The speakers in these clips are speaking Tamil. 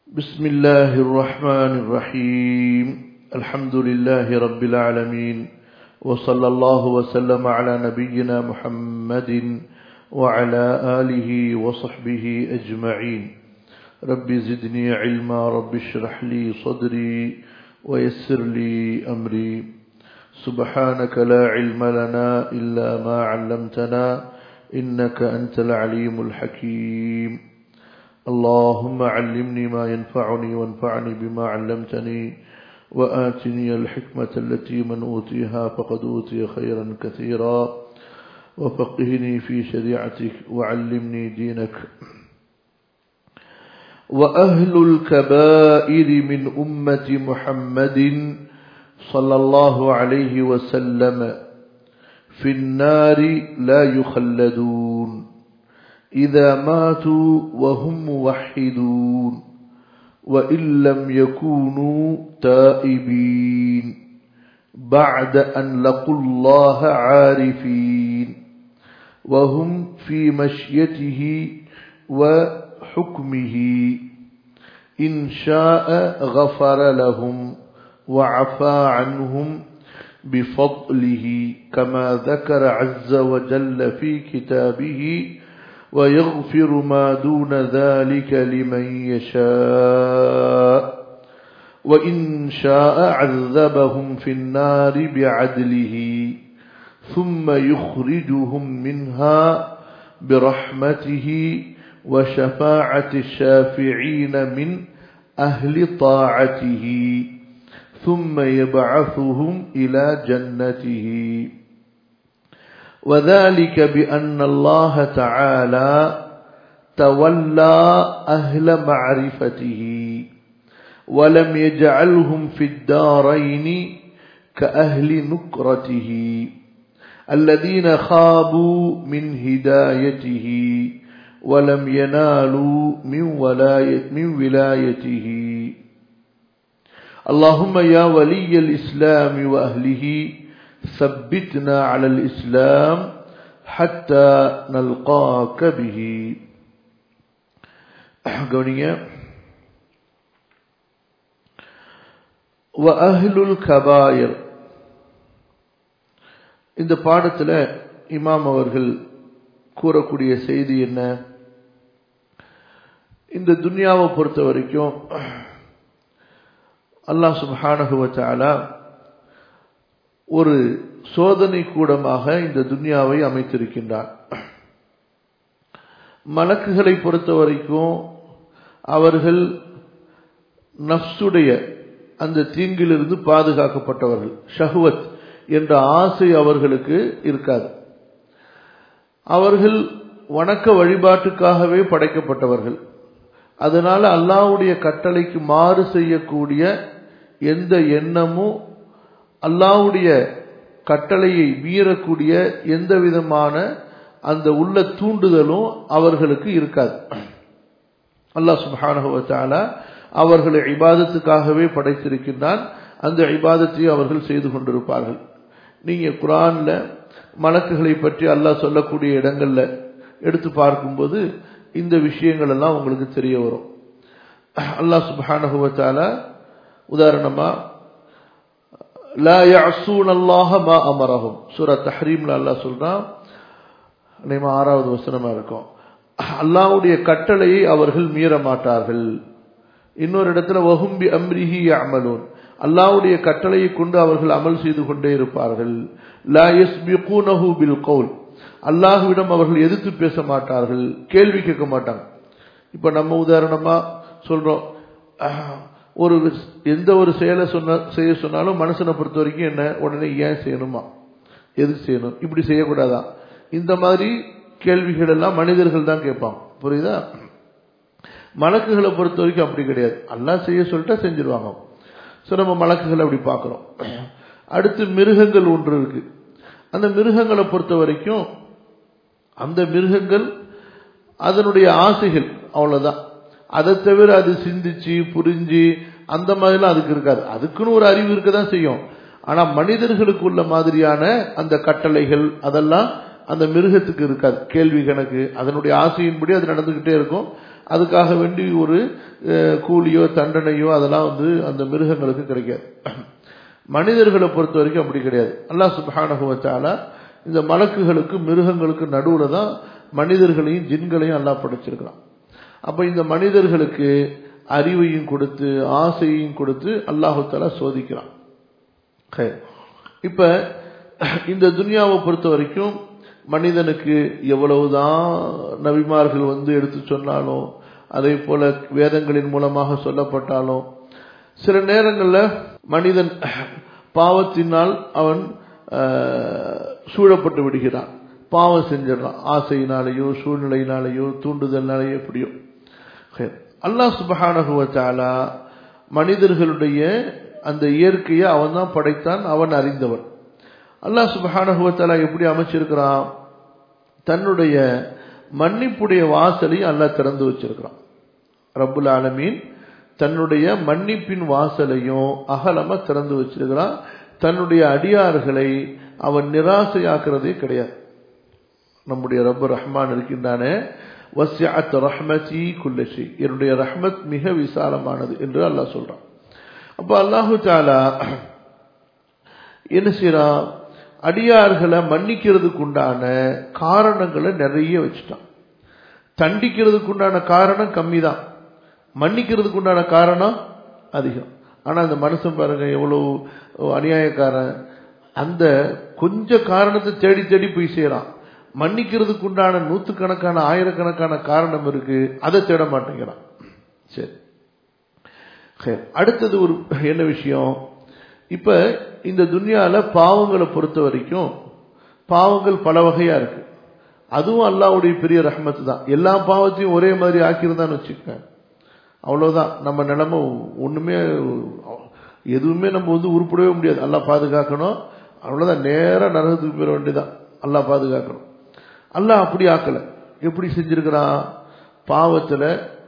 بسم الله الرحمن الرحيم الحمد لله رب العالمين وصلى الله وسلم على نبينا محمد وعلى آله وصحبه أجمعين رب زدني علما رب اشرح لي صدري ويسر لي أمري سبحانك لا علم لنا إلا ما علمتنا إنك أنت العليم الحكيم اللهم علمني ما ينفعني وانفعني بما علمتني وآتني الحكمة التي من أوتيها فقد أوتي خيرا كثيرا وفقهني في شريعتك وعلمني دينك وأهل الكبائر من أمة محمد صلى الله عليه وسلم في النار لا يخلدون إذا ماتوا وهم موحدون وإن لم يكونوا تائبين بعد أن لقوا الله عارفين وهم في مشيته وحكمه إن شاء غفر لهم وعفى عنهم بفضله كما ذكر عز وجل في كتابه ويغفر ما دون ذلك لمن يشاء وإن شاء عذبهم في النار بعدله ثم يخرجهم منها برحمته وشفاعة الشافعين من أهل طاعته ثم يبعثهم إلى جنته وذلك بأن الله تعالى تولى أهل معرفته ولم يجعلهم في الدارين كأهل نكرته الذين خابوا من هدايته ولم ينالوا من ولاية من ولايته اللهم يا ولي الإسلام وأهله ثبتنا على الإسلام حتى نلقاك به கவனிங்க வஅஹ்லுல் கபாயர் இந்த பாடத்துல இமாம் அவர்கள் கூறக்கூடிய செய்தி என்ன இந்த துன்யாவை பொறுத்த வரைக்கும் அல்லாஹ் சுப்ஹானஹு வ தஆலா ஒரு சோதனை கூடமாக இந்த துன்யாவை அமைத்திருக்கின்றார் மலக்குகளை பொறுத்த வரைக்கும் அவர்கள் நப்சுடைய அந்த தீங்கிலிருந்து பாதுகாக்கப்பட்டவர்கள் ஷஹ்வத் என்ற ஆசை அவர்களுக்கு இருக்காது அவர்கள் வணக்க வழிபாட்டுக்காகவே படைக்கப்பட்டவர்கள் அதனால அல்லாவுடைய கட்டளைக்கு மாறு செய்யக்கூடிய எந்த எண்ணமும் அல்லாவுடைய கட்டளையை மீறக்கூடிய எந்த விதமான அந்த உள்ள தூண்டுதலும் அவர்களுக்கு இருக்காது அல்லாஹ் சுபானுவத்தால அவர்களை இபாதத்துக்காகவே படைத்திருக்கின்றான் அந்த இபாதத்தை அவர்கள் செய்து கொண்டிருப்பார்கள் நீங்க குரான்ல மலக்குகளை பற்றி அல்லாஹ் சொல்லக்கூடிய இடங்கள்ல எடுத்து பார்க்கும்போது இந்த விஷயங்கள் எல்லாம் உங்களுக்கு தெரிய வரும் அல்லாஹ் சுபானுவத்தால உதாரணமா லா யஅஸூன அல்லாஹ மா அமரஹும் சூரா தஹ்ரீம்ல அல்லாஹ் சொல்றான் நேம ஆறாவது வசனமா இருக்கும் அல்லாஹ்வுடைய கட்டளையை அவர்கள் மீற மாட்டார்கள் இன்னொரு இடத்துல வஹும்பி அம்ரிஹி யஅமலூன் அல்லாஹ்வுடைய கட்டளையை கொண்டு அவர்கள் அமல் செய்து கொண்டே இருப்பார்கள் லா யஸ்பிகூனஹு பில் கவுல் அல்லாஹ்விடம் அவர்கள் எதிர்த்து பேச மாட்டார்கள் கேள்வி கேட்க மாட்டாங்க இப்ப நம்ம உதாரணமா சொல்றோம் ஒரு எந்த ஒரு செயலை சொன்ன செய்ய சொன்னாலும் மனுஷனை பொறுத்த வரைக்கும் என்ன உடனே ஏன் செய்யணுமா எதுக்கு செய்யணும் இப்படி செய்யக்கூடாதா இந்த மாதிரி கேள்விகள் எல்லாம் மனிதர்கள் தான் கேட்பாங்க புரியுதா மலக்குகளை பொறுத்த வரைக்கும் அப்படி கிடையாது எல்லாம் செய்ய சொல்லிட்டா செஞ்சிருவாங்க ஸோ நம்ம மலக்குகளை அப்படி பார்க்குறோம் அடுத்து மிருகங்கள் ஒன்று இருக்கு அந்த மிருகங்களை பொறுத்த வரைக்கும் அந்த மிருகங்கள் அதனுடைய ஆசைகள் அவ்வளவுதான் அதை தவிர அது சிந்திச்சு புரிஞ்சு அந்த மாதிரிலாம் அதுக்கு இருக்காது அதுக்குன்னு ஒரு அறிவு இருக்க தான் செய்யும் ஆனா மனிதர்களுக்கு உள்ள மாதிரியான அந்த கட்டளைகள் அதெல்லாம் அந்த மிருகத்துக்கு இருக்காது கேள்வி கணக்கு அதனுடைய ஆசையின்படி அது நடந்துகிட்டே இருக்கும் அதுக்காக வேண்டி ஒரு அஹ், கூலியோ தண்டனையோ அதெல்லாம் வந்து அந்த மிருகங்களுக்கு கிடைக்காது மனிதர்களை பொறுத்த வரைக்கும் அப்படி கிடையாது அல்லாஹ் சுப்ஹானஹு வ தஆலா இந்த மலக்குகளுக்கு மிருகங்களுக்கு நடுவுல தான் மனிதர்களையும் ஜின்களையும் அல்லாஹ் படைச்சிருக்கிறான் அப்ப இந்த மனிதர்களுக்கு அறிவையும் கொடுத்து ஆசையையும் கொடுத்து அல்லாஹு தாலா சோதிக்கிறான் ஹைர். இப்ப இந்த துனியாவை பொறுத்த வரைக்கும் மனிதனுக்கு எவ்வளவுதான் நபிமார்கள் வந்து எடுத்து சொன்னாலும் அதே போல வேதங்களின் மூலமாக சொல்லப்பட்டாலும் சில நேரங்களில் மனிதன் பாவத்தினால் அவன் ஆஹ், சூழப்பட்டு விடுகிறான் பாவம் செஞ்சிடறான் ஆசையினாலேயோ சூழ்நிலையினாலேயோ தூண்டுதல்னாலேயோ எப்படியோ ஹைர். அல்லாஹ் சுபஹானஹு வ தஆலா மனிதர்களுடைய அந்த இயற்கையை அவன் தான் படைத்தான் அவன் அறிந்தவன் அல்லாஹ் சுபஹானஹு வ தஆலா எப்படி அமைச்சிருக்கிறான் தன்னுடைய மன்னிப்புடைய வாசலையும் அல்லாஹ் திறந்து வச்சிருக்கிறான் ரப்புல் ஆலமீன் தன்னுடைய மன்னிப்பின் வாசலையும் அகலமா திறந்து வச்சிருக்கிறான் தன்னுடைய அடியார்களை அவன் நிராசையாக்குறதே கிடையாது நம்முடைய ரப்பு ரஹ்மான் இருக்கின்றானே வசியத் ரஹ்மதி குல்லஷி என்னுடைய ரஹ்மத் மிக விசாலமானது என்று அல்லாஹ் சொல்றான் அப்ப அல்லாஹு தாலா என்ன செய்யறான் அடியார்களை மன்னிக்கிறதுக்கு உண்டான காரணங்களை நிறைய வச்சுட்டான் தண்டிக்கிறதுக்கு உண்டான காரணம் கம்மி தான் மன்னிக்கிறதுக்கு உண்டான காரணம் அதிகம் ஆனா அந்த மனுஷன் பாருங்க எவ்வளவு அநியாயக்காரன் அந்த கொஞ்ச காரணத்தை தேடி தேடி போய் செய்யறான் மன்னிக்கிறதுக்கு உண்டான நூத்துக்கணக்கான ஆயிரக்கணக்கான காரணம் இருக்கு அதை தேட மாட்டேங்கிறான் சரி சரி. அடுத்தது ஒரு என்ன விஷயம் இப்ப இந்த துன்யால பாவங்களை பொறுத்த வரைக்கும் பாவங்கள் பல வகையா இருக்கு அதுவும் அல்லாஹ்வுடைய பெரிய ரஹ்மத்து தான் எல்லா பாவத்தையும் ஒரே மாதிரி ஆக்கியிருந்தான்னு வச்சுக்க அவ்வளவுதான் நம்ம நிலைமை ஒண்ணுமே எதுவுமே நம்ம வந்து உருப்படவே முடியாது அல்லாஹ் பாதுகாக்கணும் அவ்வளவுதான் நேரா நரகத்துக்கு போயிட வேண்டியதான் அல்லாஹ் பாதுகாக்கணும் அல்லாஹ் அப்படி ஆக்கல எப்படி செஞ்சிருக்கிறான் பாவத்துல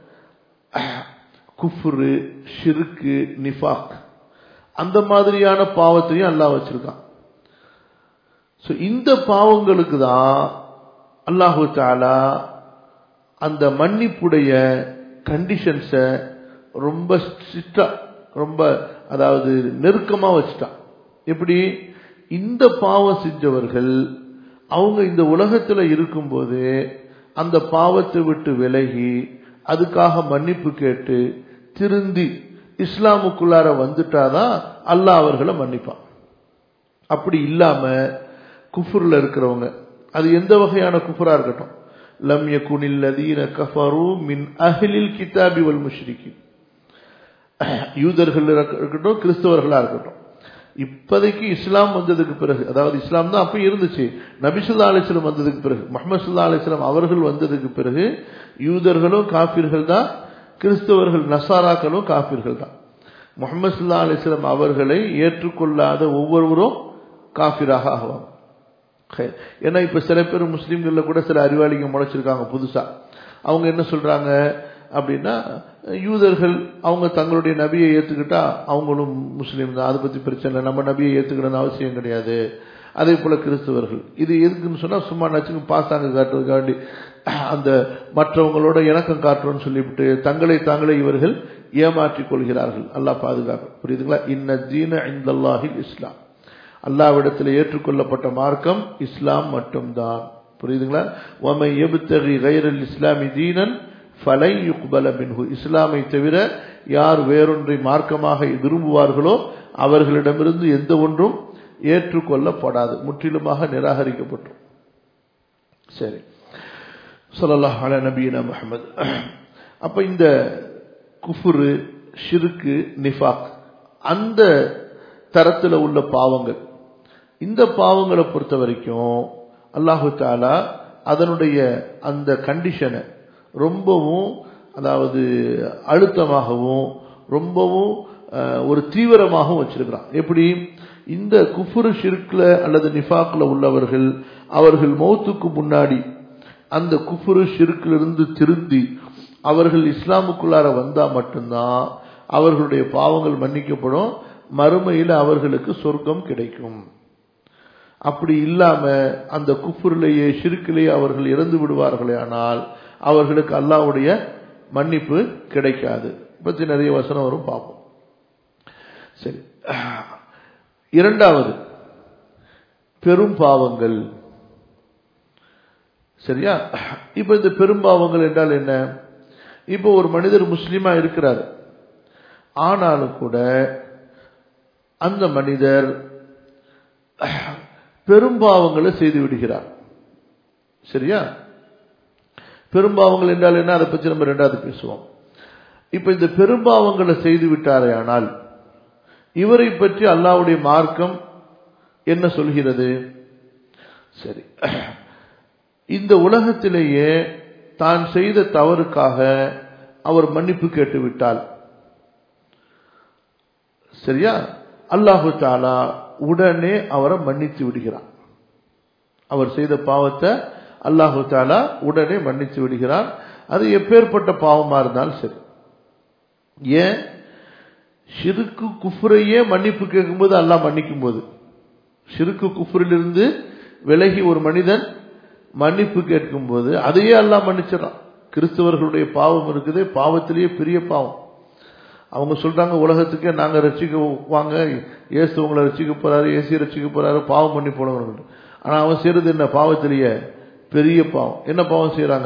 குஃப்ரு ஷிருக்கு நிஃபாக் அந்த மாதிரியான பாவத்தையும் அல்லாஹ் வச்சிருக்கான் ஸோ இந்த பாவங்களுக்கு தான் அல்லாஹு தாலா அந்த மன்னிப்புடைய கண்டிஷன்ஸை ரொம்ப ஸ்ட்ரிக்டா ரொம்ப அதாவது நெருக்கமா வச்சுட்டான் எப்படி இந்த பாவம் செஞ்சவர்கள் அவங்க இந்த உலகத்துல இருக்கும்போது அந்த பாவத்தை விட்டு விலகி அதுக்காக மன்னிப்பு கேட்டு திருந்தி இஸ்லாமுக்குள்ளார வந்துட்டாதான் அல்லாஹ் அவர்களை மன்னிப்பான் அப்படி இல்லாம குஃபுர்ல இருக்கிறவங்க அது எந்த வகையான குஃபரா இருக்கட்டும் லம் யகுனில் லதீன கஃபரு மின் அஹ்லில் கிதாபி வல் முஷ்ரிகின் யூதர்கள் இருக்கட்டும் கிறிஸ்தவர்களா இருக்கட்டும் இப்போதைக்கு இஸ்லாம் வந்ததுக்கு பிறகு அதாவது இஸ்லாம் தான் அப்ப இருந்துச்சு நபிசுல்லா அலிஸ்லம் வந்ததுக்கு பிறகு முகமது சுல்லா அலிஸ்லாம் அவர்கள் வந்ததுக்கு பிறகு யூதர்களும் காஃபிர்கள் தான் கிறிஸ்தவர்கள் நசாராக்களும் காஃபிர்கள் தான் முகமது சுல்லா அலிஸ்லாம் அவர்களை ஏற்றுக்கொள்ளாத ஒவ்வொருவரும் காஃபிராக ஆகுவாங்க ஹே- ஏன்னா இப்ப சில பேர் முஸ்லீம்கள்ல கூட சில அறிவாளிங்க முளைச்சிருக்காங்க புதுசா அவங்க என்ன சொல்றாங்க அப்படின்னா யூதர்கள் அவங்க தங்களுடைய நபியை ஏத்துக்கிட்டா அவங்களும் முஸ்லீம் தான் அதை பத்தி பிரச்சனை இல்லை நம்ம நபியை ஏத்துக்கணும்னு அவசியம் கிடையாது அதே போல கிறிஸ்தவர்கள் இது எதுக்குன்னு சொன்னா சும்மா நச்சுக்கு பாசாங்க காட்டுறதுக்காக வேண்டி அந்த மற்றவங்களோட இணக்கம் காட்டுறோம்னு சொல்லிவிட்டு தங்களை தாங்களே இவர்கள் ஏமாற்றிக் கொள்கிறார்கள் அல்லாஹ் பாதுகாக்க புரியுதுங்களா இன்ன தீன இந்தல்லாஹில் இஸ்லாம் அல்லாவிடத்தில் ஏற்றுக்கொள்ளப்பட்ட மார்க்கம் இஸ்லாம் மட்டும்தான் புரியுதுங்களா ஒமை எபுத்தகி கைரல் இஸ்லாமி தீனன் ஃபலை யுக்பல மின்ஹு இஸ்லாமை தவிர யார் வேறொன்றை மார்க்கமாக விரும்புவார்களோ அவர்களிடமிருந்து எந்த ஒன்றும் ஏற்றுக்கொள்ளப்படாது முற்றிலுமாக நிராகரிக்கப்பட்டோம் சரி ஸல்லல்லாஹு அலா நபியினா முஹம்மது அப்ப இந்த குஃபுரு ஷிருக்கு நிஃபாக் அந்த தரத்துல உள்ள பாவங்கள் இந்த பாவங்களை பொறுத்த வரைக்கும் அல்லாஹு தாலா அதனுடைய அந்த கண்டிஷனை ரொம்பவும் அதாவது அழுத்தமாகவும் ரொம்பவும் அஹ், ஒரு தீவிரமாகவும் வச்சிருக்கிறான் எப்படி இந்த குஃபுரு ஷிர்க்ல அல்லது நிஃபாக்ல உள்ளவர்கள் அவர்கள் மௌத்துக்கு முன்னாடி அந்த குஃபுரு ஷிர்க்கிலிருந்து திருந்தி அவர்கள் இஸ்லாமுக்குள்ளார வந்தா மட்டும்தான் அவர்களுடைய பாவங்கள் மன்னிக்கப்படும் மறுமையில் அவர்களுக்கு சொர்க்கம் கிடைக்கும் அப்படி இல்லாம அந்த குஃபுரிலேயே ஷிருக்கிலேயே அவர்கள் இறந்து விடுவார்களே ஆனால் அவர்களுக்கு அல்லாஹ்வுடைய மன்னிப்பு கிடைக்காது பத்தி நிறைய வசனம் வரும் பார்ப்போம் சரி இரண்டாவது பெரும் பாவங்கள் சரியா இப்ப இந்த பெரும் பாவங்கள் என்றால் என்ன இப்ப ஒரு மனிதர் முஸ்லீமா இருக்கிறார் ஆனாலும் கூட அந்த மனிதர் பெரும்பாவங்களை செய்து விடுகிறார் சரியா பெரும்பாவங்கள் என்றால் என்ன அதை பற்றி நம்ம ரெண்டாவது பேசுவோம் இப்ப இந்த பெரும்பாவங்களை செய்து விட்டாரே ஆனால் இவரை பற்றி அல்லாவுடைய மார்க்கம் என்ன சொல்கிறது சரி இந்த உலகத்திலேயே தான் செய்த தவறுக்காக அவர் மன்னிப்பு கேட்டு விட்டால் சரியா அல்லாஹு தாலா உடனே அவரை மன்னித்து விடுகிறார் அவர் செய்த பாவத்தை அல்லாஹு தாலா உடனே மன்னித்து விடுகிறார் அது எப்பேற்பட்ட பாவமா இருந்தாலும் சரி ஏன் ஷிருக்கு குஃபுரையே மன்னிப்பு கேட்கும்போது அல்லாஹ் மன்னிக்கும் போது ஷிருக்கு குஃபுரிலிருந்து விலகி ஒரு மனிதன் மன்னிப்பு கேட்கும் போது அதையே அல்லாஹ் மன்னிச்சிடறான் கிறிஸ்தவர்களுடைய பாவம் இருக்குது பாவத்திலேயே பெரிய பாவம் அவங்க சொல்றாங்க உலகத்துக்கே நாங்க ரசிக்க வாங்க ஏசு உங்களை ரசிக்க போறாரு ஏசி ரசிக்க போறாரு பாவம் பண்ணி போனவங்க ஆனா அவன் செய்யறது என்ன பாவத்திலேயே பெரிய பாவம் என்ன பாவம் செய்யறாங்க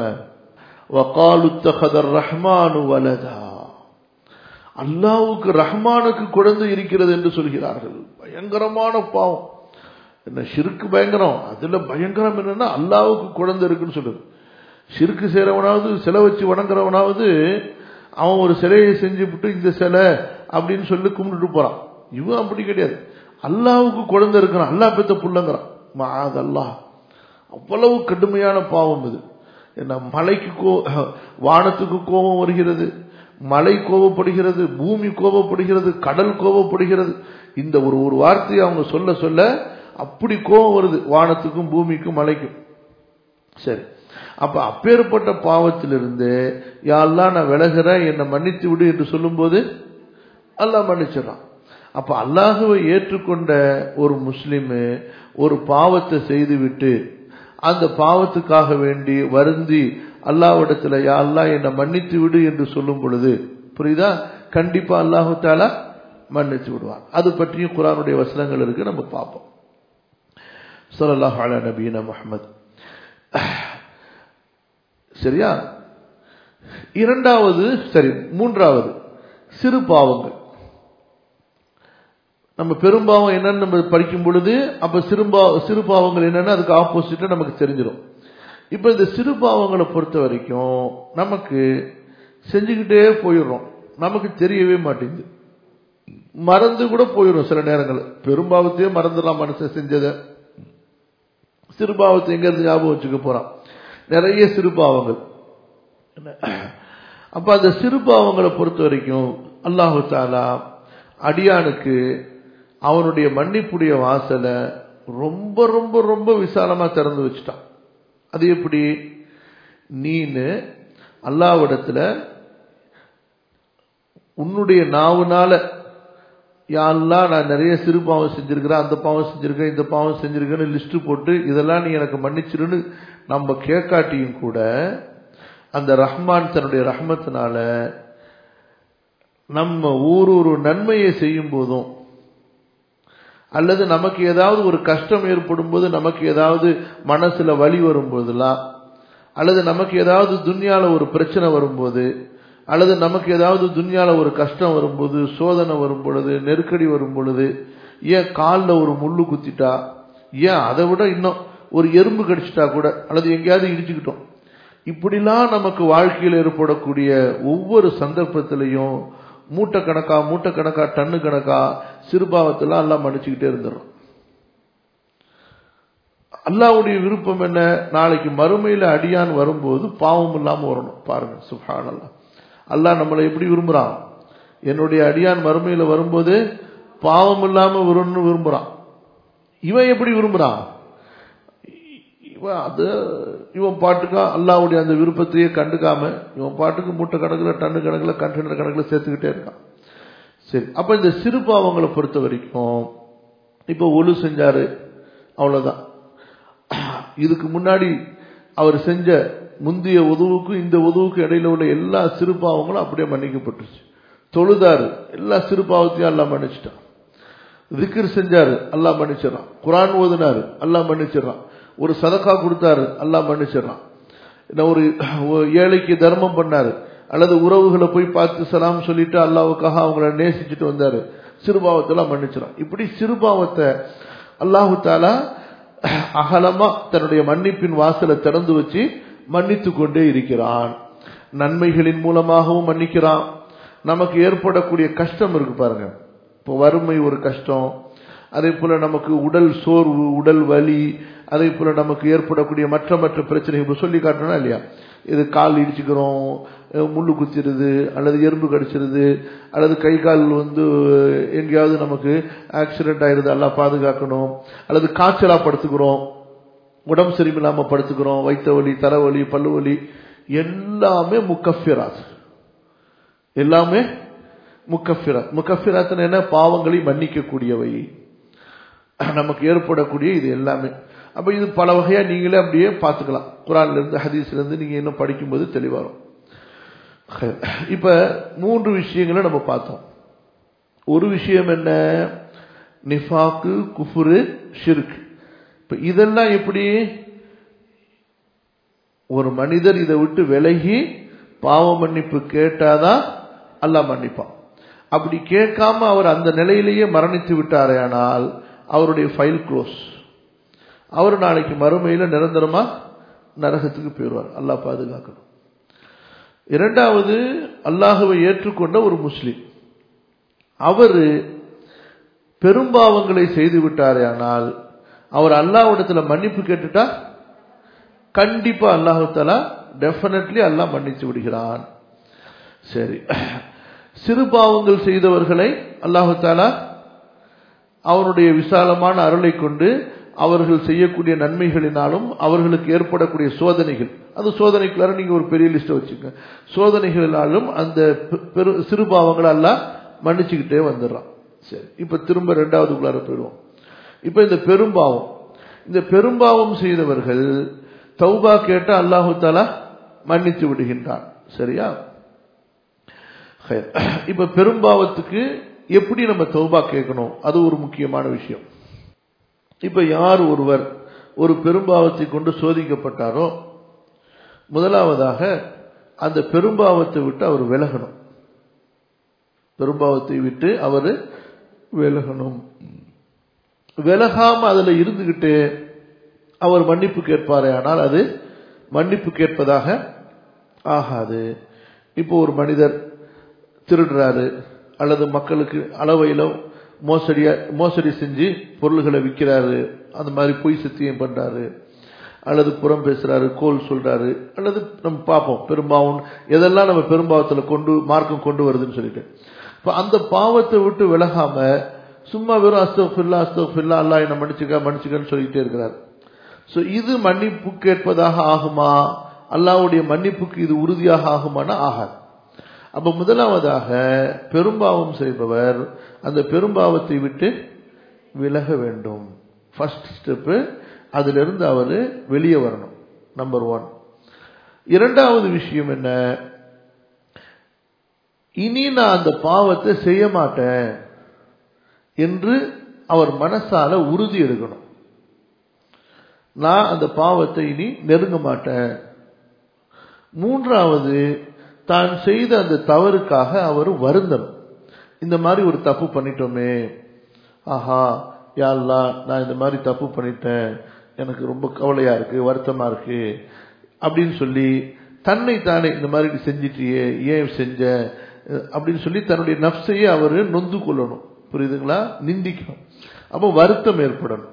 ரஹ்மானு வலதா அல்லாவுக்கு ரஹ்மானுக்கு குழந்தை இருக்கிறது என்று சொல்கிறார்கள் பயங்கரமான பாவம் என்ன ஷிருக்கு பயங்கரம் அதுல பயங்கரம் என்னன்னா அல்லாவுக்கு குழந்தை இருக்குன்னு சொல்லுது ஷிருக்கு செய்யறவனாவது சிலை வச்சு வணங்குறவனாவது அவன் ஒரு சிலையை செஞ்சுவிட்டு இந்த சிலை அப்படின்னு சொல்லி கும்பிட்டுட்டு போறான் இவன் அப்படி கிடையாது அல்லாவுக்கு குழந்தை இருக்கிறான் அல்லா பெத்த புள்ளங்கிறான் அதல்லா அவ்வளவு கடுமையான பாவம் இது என்ன மலைக்கு கோ வானத்துக்கு கோபம் வருகிறது மலை கோபப்படுகிறது பூமி கோபப்படுகிறது கடல் கோபப்படுகிறது இந்த ஒரு ஒரு வார்த்தையை அவங்க சொல்ல சொல்ல அப்படி கோபம் வருது வானத்துக்கும் பூமிக்கும் மலைக்கும் சரி அப்ப அப்பேற்பட்ட பாவத்திலிருந்து யாரெல்லாம் நான் விலகிறேன் என்னை மன்னித்து விடு என்று சொல்லும்போது அல்லாஹ் மன்னிச்சிடறான் அப்ப அல்லாஹுவை ஏற்றுக்கொண்ட ஒரு முஸ்லிமு ஒரு பாவத்தை செய்துவிட்டு அந்த பாவத்துக்காக வேண்டி வருந்தி அல்லாவிடத்துல யா அல்லா என்னை மன்னித்து விடு என்று சொல்லும் பொழுது புரியுதா கண்டிப்பா அல்லாஹு தாலா மன்னித்து விடுவான் அது பற்றியும் குரானுடைய வசனங்கள் இருக்கு நம்ம பார்ப்போம் சொல்லல்லாஹ் அலா நபீன முகமது சரியா இரண்டாவது சரி மூன்றாவது சிறு பாவங்கள் நம்ம பெரும்பாவம் என்னன்னு நம்ம படிக்கும் பொழுது அப்ப சிறுபா சிறு பாவங்கள் என்னன்னு அதுக்கு ஆப்போசிட்டா நமக்கு தெரிஞ்சிடும் இப்ப இந்த சிறு பாவங்களை பொறுத்த வரைக்கும் நமக்கு செஞ்சுக்கிட்டே போயிடுறோம் நமக்கு தெரியவே மாட்டேங்குது மறந்து கூட போயிடும் சில நேரங்கள் பெரும்பாவத்தையே மறந்துடலாம் மனுஷன் செஞ்சதை சிறுபாவத்தை எங்க இருந்து ஞாபகம் வச்சுக்க போறான் நிறைய சிறுபாவங்கள் அப்ப அந்த சிறுபாவங்களை பொறுத்த வரைக்கும் அல்லாஹு தாலா அடியானுக்கு அவனுடைய மன்னிப்புடைய வாசலை ரொம்ப ரொம்ப ரொம்ப விசாலமா திறந்து வச்சுட்டான் அது எப்படி நீனு அல்லாவிடத்துல உன்னுடைய நாவுனால யாரெல்லாம் நான் நிறைய சிறு பாவம் செஞ்சிருக்கிறேன் அந்த பாவம் செஞ்சிருக்கேன் இந்த பாவம் செஞ்சிருக்கேன்னு லிஸ்ட் போட்டு இதெல்லாம் நீ எனக்கு மன்னிச்சிருன்னு நம்ம கேட்காட்டியும் கூட அந்த ரஹ்மான் தன்னுடைய ரஹ்மத்தினால நம்ம ஒரு ஒரு நன்மையை செய்யும் போதும் அல்லது நமக்கு ஏதாவது ஒரு கஷ்டம் ஏற்படும் போது நமக்கு ஏதாவது மனசுல வலி வரும்போதெல்லாம் அல்லது நமக்கு ஏதாவது துன்யால ஒரு பிரச்சனை வரும்போது அல்லது நமக்கு ஏதாவது துன்யால ஒரு கஷ்டம் வரும்போது சோதனை வரும் பொழுது நெருக்கடி வரும் பொழுது ஏன் காலில் ஒரு முள்ளு குத்திட்டா ஏன் அதை விட இன்னும் ஒரு எறும்பு கடிச்சிட்டா கூட அல்லது எங்கேயாவது இடிச்சுக்கிட்டோம் இப்படிலாம் நமக்கு வாழ்க்கையில் ஏற்படக்கூடிய ஒவ்வொரு சந்தர்ப்பத்திலையும் மூட்டை கணக்கா மூட்டை கணக்கா டன்னு கணக்கா சிறுபாவத்தெல்லாம் எல்லாம் மன்னிச்சுக்கிட்டே இருந்துடும் அல்லாவுடைய விருப்பம் என்ன நாளைக்கு மறுமையில அடியான் வரும்போது பாவம் இல்லாம வரணும் பாருங்க சுஹான் அல்லா அல்லாஹ் நம்மளை எப்படி விரும்புறான் என்னுடைய அடியான் மறுமையில வரும்போது பாவம் இல்லாம வரும்னு விரும்புறான் இவன் எப்படி விரும்புறான் இவன் அது இவன் பாட்டுக்கா அல்லாவுடைய அந்த விருப்பத்தையே கண்டுக்காம இவன் பாட்டுக்கு மூட்டை கணக்கில் டன்னு கணக்கில் கண்டெய்னர் கணக்கில் சேர்த்துக்கிட்டே இருக்கான் சரி அப்ப இந்த சிறு பாவங்களை பொறுத்த வரைக்கும் இப்ப ஒழு செஞ்சாரு அவ்வளவுதான் இதுக்கு முன்னாடி அவர் செஞ்ச முந்தைய உதவுக்கும் இந்த உதவுக்கும் இடையில உள்ள எல்லா சிறு பாவங்களும் அப்படியே மன்னிக்கப்பட்டுருச்சு தொழுதாரு எல்லா சிறு பாவத்தையும் எல்லாம் மன்னிச்சிட்டான் திக்ர் செஞ்சாரு அல்லாஹ் மன்னிச்சிடறான் குரான் ஓதுனாரு அல்லாஹ் மன்னிச்சிடறான் ஒரு சதக்கா கொடுத்தாரு அல்லாஹ் மன்னிச்சிடறான் ஒரு ஏழைக்கு தர்மம் பண்ணாரு அல்லது உறவுகளை போய் பார்த்து சலாம் சொல்லிட்டு அல்லாவுக்காக அவங்கள நேசிச்சுட்டு வந்தாரு சிறுபாவத்தெல்லாம் மன்னிச்சிடறான் இப்படி சிறுபாவத்தை அல்லாஹு தாலா அகலமா தன்னுடைய மன்னிப்பின் வாசலை திறந்து வச்சு மன்னித்து கொண்டே இருக்கிறான் நன்மைகளின் மூலமாகவும் மன்னிக்கிறான் நமக்கு ஏற்படக்கூடிய கஷ்டம் இருக்கு பாருங்க இப்போ வறுமை ஒரு கஷ்டம் அதே போல நமக்கு உடல் சோர்வு உடல் வலி அதே போல நமக்கு ஏற்படக்கூடிய மற்ற மற்ற பிரச்சனைகள் சொல்லி காட்டணும் இல்லையா இது கால் இடிச்சுக்கிறோம் முள்ளு குத்திடுது அல்லது எறும்பு கடிச்சிருது அல்லது கை கால் வந்து எங்கேயாவது நமக்கு ஆக்சிடென்ட் ஆயிருது எல்லாம் பாதுகாக்கணும் அல்லது காய்ச்சலா படுத்துக்கிறோம் உடம்பு சரியில்லாம படுத்துக்கிறோம் வைத்த வலி தலைவலி பல்லு வலி எல்லாமே முக்கஃபிராத் எல்லாமே முக்கஃபிராத் முக்கஃபிராத் என்ன பாவங்களை மன்னிக்கக்கூடியவை நமக்கு ஏற்படக்கூடிய இது எல்லாமே அப்ப இது பல வகையா நீங்களே அப்படியே பார்த்துக்கலாம் குரான்ல இருந்து ஹதீஸ்ல இருந்து நீங்க இன்னும் படிக்கும்போது தெளிவாரும் இப்ப மூன்று விஷயங்களை நம்ம பார்த்தோம் ஒரு விஷயம் என்ன நிஃபாக்கு குஃபுரு ஷிர்க் இப்ப இதெல்லாம் எப்படி ஒரு மனிதர் இதை விட்டு விலகி பாவ மன்னிப்பு கேட்டாதான் அல்லாஹ் மன்னிப்பான் அப்படி கேட்காம அவர் அந்த நிலையிலேயே மரணித்து விட்டாரே ஆனால் அவருடைய ஃபைல் க்ளோஸ் அவர் நாளைக்கு மறுமையில நிரந்தரமா நரகத்துக்கு போயிடுவார் அல்லாஹ் பாதுகாக்கணும் இரண்டாவது அல்லாஹுவை ஏற்றுக்கொண்ட ஒரு முஸ்லிம் அவர் பெரும்பாவங்களை செய்து விட்டாரே ஆனால் அவர் அல்லாஹ்விடத்துல மன்னிப்பு கேட்டுட்டா கண்டிப்பா அல்லாஹு தாலா டெஃபினெட்லி அல்லாஹ் மன்னித்து விடுகிறான் சரி சிறு பாவங்கள் செய்தவர்களை அல்லாஹு தாலா அவனுடைய விசாலமான அருளை கொண்டு அவர்கள் செய்யக்கூடிய நன்மைகளினாலும் அவர்களுக்கு ஏற்படக்கூடிய சோதனைகள் அது சோதனைக்குள்ளார நீங்க ஒரு பெரிய லிஸ்ட் வச்சுங்க சோதனைகளினாலும் அந்த பெரு சிறு பாவங்களை எல்லாம் மன்னிச்சுக்கிட்டே வந்துடுறான் சரி இப்ப திரும்ப ரெண்டாவதுக்குள்ளார போயிடுவோம் இப்ப இந்த பெரும்பாவம் இந்த பெரும்பாவம் செய்தவர்கள் தௌபா கேட்ட அல்லாஹு தாலா மன்னித்து விடுகின்றான் சரியா இப்ப பெரும்பாவத்துக்கு எப்படி நம்ம தௌபா கேட்கணும் அது ஒரு முக்கியமான விஷயம் இப்ப யார் ஒருவர் ஒரு பெரும்பாவத்தை கொண்டு சோதிக்கப்பட்டாரோ முதலாவதாக அந்த பெரும்பாவத்தை விட்டு அவர் விலகணும் பெரும்பாவத்தை விட்டு அவர் விலகணும் விலகாம அதுல இருந்துகிட்டு அவர் மன்னிப்பு கேட்பாரே ஆனால் அது மன்னிப்பு கேட்பதாக ஆகாது இப்போ ஒரு மனிதர் திருடுறாரு அல்லது மக்களுக்கு அளவையில மோசடியா மோசடி செஞ்சு பொருள்களை விற்கிறாரு அந்த மாதிரி பொய் சத்தியம் பண்றாரு அல்லது புறம் பேசுறாரு கோல் சொல்றாரு அல்லது நம்ம பார்ப்போம் பெரும்பாவம் எதெல்லாம் நம்ம பெரும்பாவத்துல கொண்டு மார்க்கம் கொண்டு வருதுன்னு சொல்லிட்டு இப்ப அந்த பாவத்தை விட்டு விலகாம சும்மா வெறும் அஸ்தோஃபில்லா அஸ்தோஃபில்லா அல்லா என்ன மன்னிச்சுக்க மன்னிச்சுக்கன்னு சொல்லிட்டே இருக்கிறார் சோ இது மன்னிப்பு கேட்பதாக ஆகுமா அல்லாவுடைய மன்னிப்புக்கு இது உறுதியாக ஆகுமானா ஆகாது அப்ப முதலாவதாக பெரும்பாவம் செய்பவர் அந்த பெரும்பாவத்தை விட்டு விலக வேண்டும் ஃபர்ஸ்ட் ஸ்டெப்பு அதிலிருந்து அவர் வெளியே வரணும் நம்பர் ஒன் இரண்டாவது விஷயம் என்ன இனி நான் அந்த பாவத்தை செய்ய மாட்டேன் என்று அவர் மனசால உறுதி எடுக்கணும் நான் அந்த பாவத்தை இனி நெருங்க மாட்டேன் மூன்றாவது தான் செய்த அந்த தவறுக்காக அவர் வருந்தணும் இந்த மாதிரி ஒரு தப்பு பண்ணிட்டோமே ஆஹா யாழ்லா நான் இந்த மாதிரி தப்பு பண்ணிட்டேன் எனக்கு ரொம்ப கவலையா இருக்கு வருத்தமா இருக்கு அப்படின்னு சொல்லி தன்னை தானே இந்த மாதிரி செஞ்சிட்டியே ஏன் செஞ்ச அப்படின்னு சொல்லி தன்னுடைய நப்சையே அவர் நொந்து கொள்ளணும் புரியுதுங்களா நிந்திக்கணும் அப்போ வருத்தம் ஏற்படணும்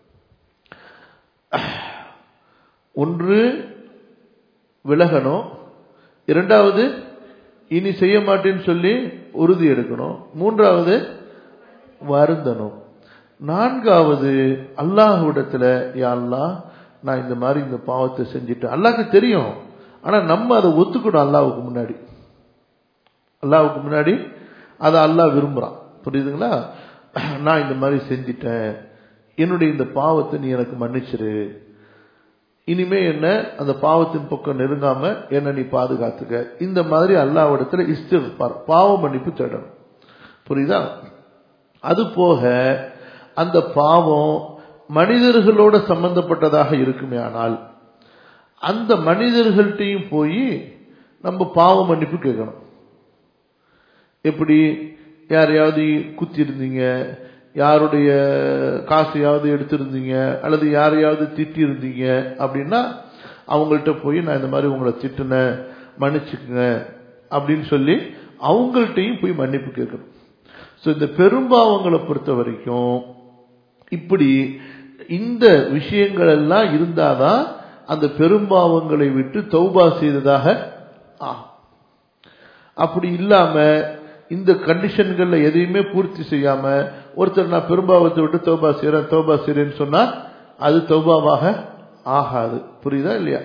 ஒன்று விலகணும் இரண்டாவது இனி செய்ய மாட்டேன்னு சொல்லி உறுதி எடுக்கணும் மூன்றாவது வருந்தணும் நான்காவது அல்லாஹ்விடத்துல யா அல்லாஹ் நான் இந்த மாதிரி இந்த பாவத்தை செஞ்சுட்டேன் அல்லாஹ்க்கு தெரியும் ஆனா நம்ம அதை ஒத்துக்கணும் அல்லாவுக்கு முன்னாடி அல்லாவுக்கு முன்னாடி அதை அல்லாஹ் விரும்புறான் புரியுதுங்களா நான் இந்த மாதிரி செஞ்சிட்டேன் என்னுடைய இந்த பாவத்தை நீ எனக்கு மன்னிச்சிரு இனிமே என்ன அந்த பாவத்தின் பக்கம் நெருங்காம என்ன நீ பாதுகாத்துக்க இந்த மாதிரி அல்லாவிடத்துல இஸ்திஃபார் பாவ மன்னிப்பு தேடணும் புரியுதா அது போக அந்த பாவம் மனிதர்களோட சம்பந்தப்பட்டதாக இருக்குமே ஆனால் அந்த மனிதர்கள்ட்டையும் போய் நம்ம பாவ மன்னிப்பு கேட்கணும் எப்படி யாரையாவது குத்தி இருந்தீங்க யாருடைய காசையாவது எடுத்திருந்தீங்க அல்லது யாரையாவது திட்டி இருந்தீங்க அப்படின்னா அவங்கள்ட்ட போய் நான் இந்த மாதிரி உங்களை திட்டுனேன் மன்னிச்சுக்குங்க அப்படின்னு சொல்லி அவங்கள்ட்டையும் போய் மன்னிப்பு கேட்கணும் ஸோ இந்த பெரும்பாவங்களை பொறுத்த வரைக்கும் இப்படி இந்த விஷயங்கள் எல்லாம் இருந்தாதான் அந்த பெரும்பாவங்களை விட்டு தௌபா செய்ததாக ஆகும் அப்படி இல்லாம இந்த கண்டிஷன்கள்ல எதையுமே பூர்த்தி செய்யாம ஒருத்தர் நான் பெரும்பாவத்தை விட்டு தௌபா செய்யறேன் தௌபா செய்யறேன்னு சொன்னா அது தௌபாவாக ஆகாது புரியுதா இல்லையா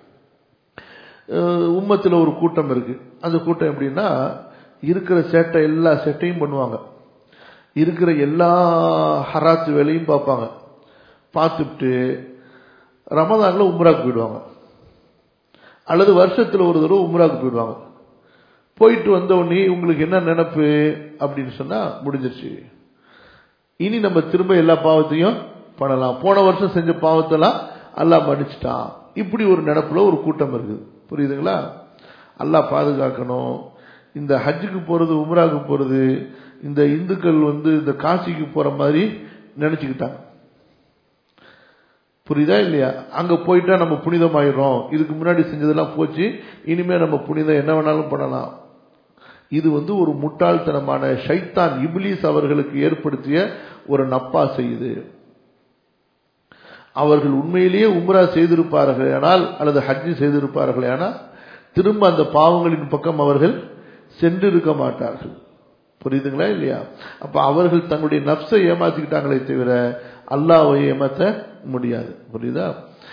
உம்மத்தில் ஒரு கூட்டம் இருக்கு அந்த கூட்டம் எப்படின்னா இருக்கிற சேட்டை எல்லா சேட்டையும் பண்ணுவாங்க இருக்கிற எல்லா ஹராத்து வேலையும் பார்ப்பாங்க பார்த்துட்டு ரமதான்ல உம்ராக்கு போயிடுவாங்க அல்லது வருஷத்துல ஒரு தடவை உம்ராக்கு போயிடுவாங்க போயிட்டு வந்த உடனே உங்களுக்கு என்ன நினப்பு அப்படின்னு சொன்னா முடிஞ்சிருச்சு இனி நம்ம திரும்ப எல்லா பாவத்தையும் பண்ணலாம் போன வருஷம் செஞ்ச பாவத்தெல்லாம் அல்லாஹ் மன்னிச்சிட்டான் இப்படி ஒரு நினப்புல ஒரு கூட்டம் இருக்குது புரியுதுங்களா அல்லாஹ் பாதுகாக்கணும் இந்த ஹஜ்ஜுக்கு போறது உம்ராக்கு போறது இந்த இந்துக்கள் வந்து இந்த காசிக்கு போற மாதிரி நினைச்சுக்கிட்டாங்க புரியுதா இல்லையா அங்க போயிட்டா நம்ம புனிதமாயிரும் இதுக்கு முன்னாடி செஞ்சதெல்லாம் போச்சு இனிமே நம்ம புனிதம் என்ன வேணாலும் பண்ணலாம் இது வந்து ஒரு முட்டாள்தனமான ஷைத்தான் இப்லீஸ் அவர்களுக்கு ஏற்படுத்திய ஒரு நப்பா செய்யுது அவர்கள் உண்மையிலேயே உம்ரா செய்திருப்பார்கள் ஆனால் அல்லது ஹஜ்ஜி செய்திருப்பார்கள் ஆனால் திரும்ப அந்த பாவங்களின் பக்கம் அவர்கள் சென்றிருக்க மாட்டார்கள் புரியுதுங்களா இல்லையா அப்ப அவர்கள் தங்களுடைய நப்சை ஏமாத்திக்கிட்டாங்களே தவிர அல்லாவை ஏமாத்த முடியாது புரியுதா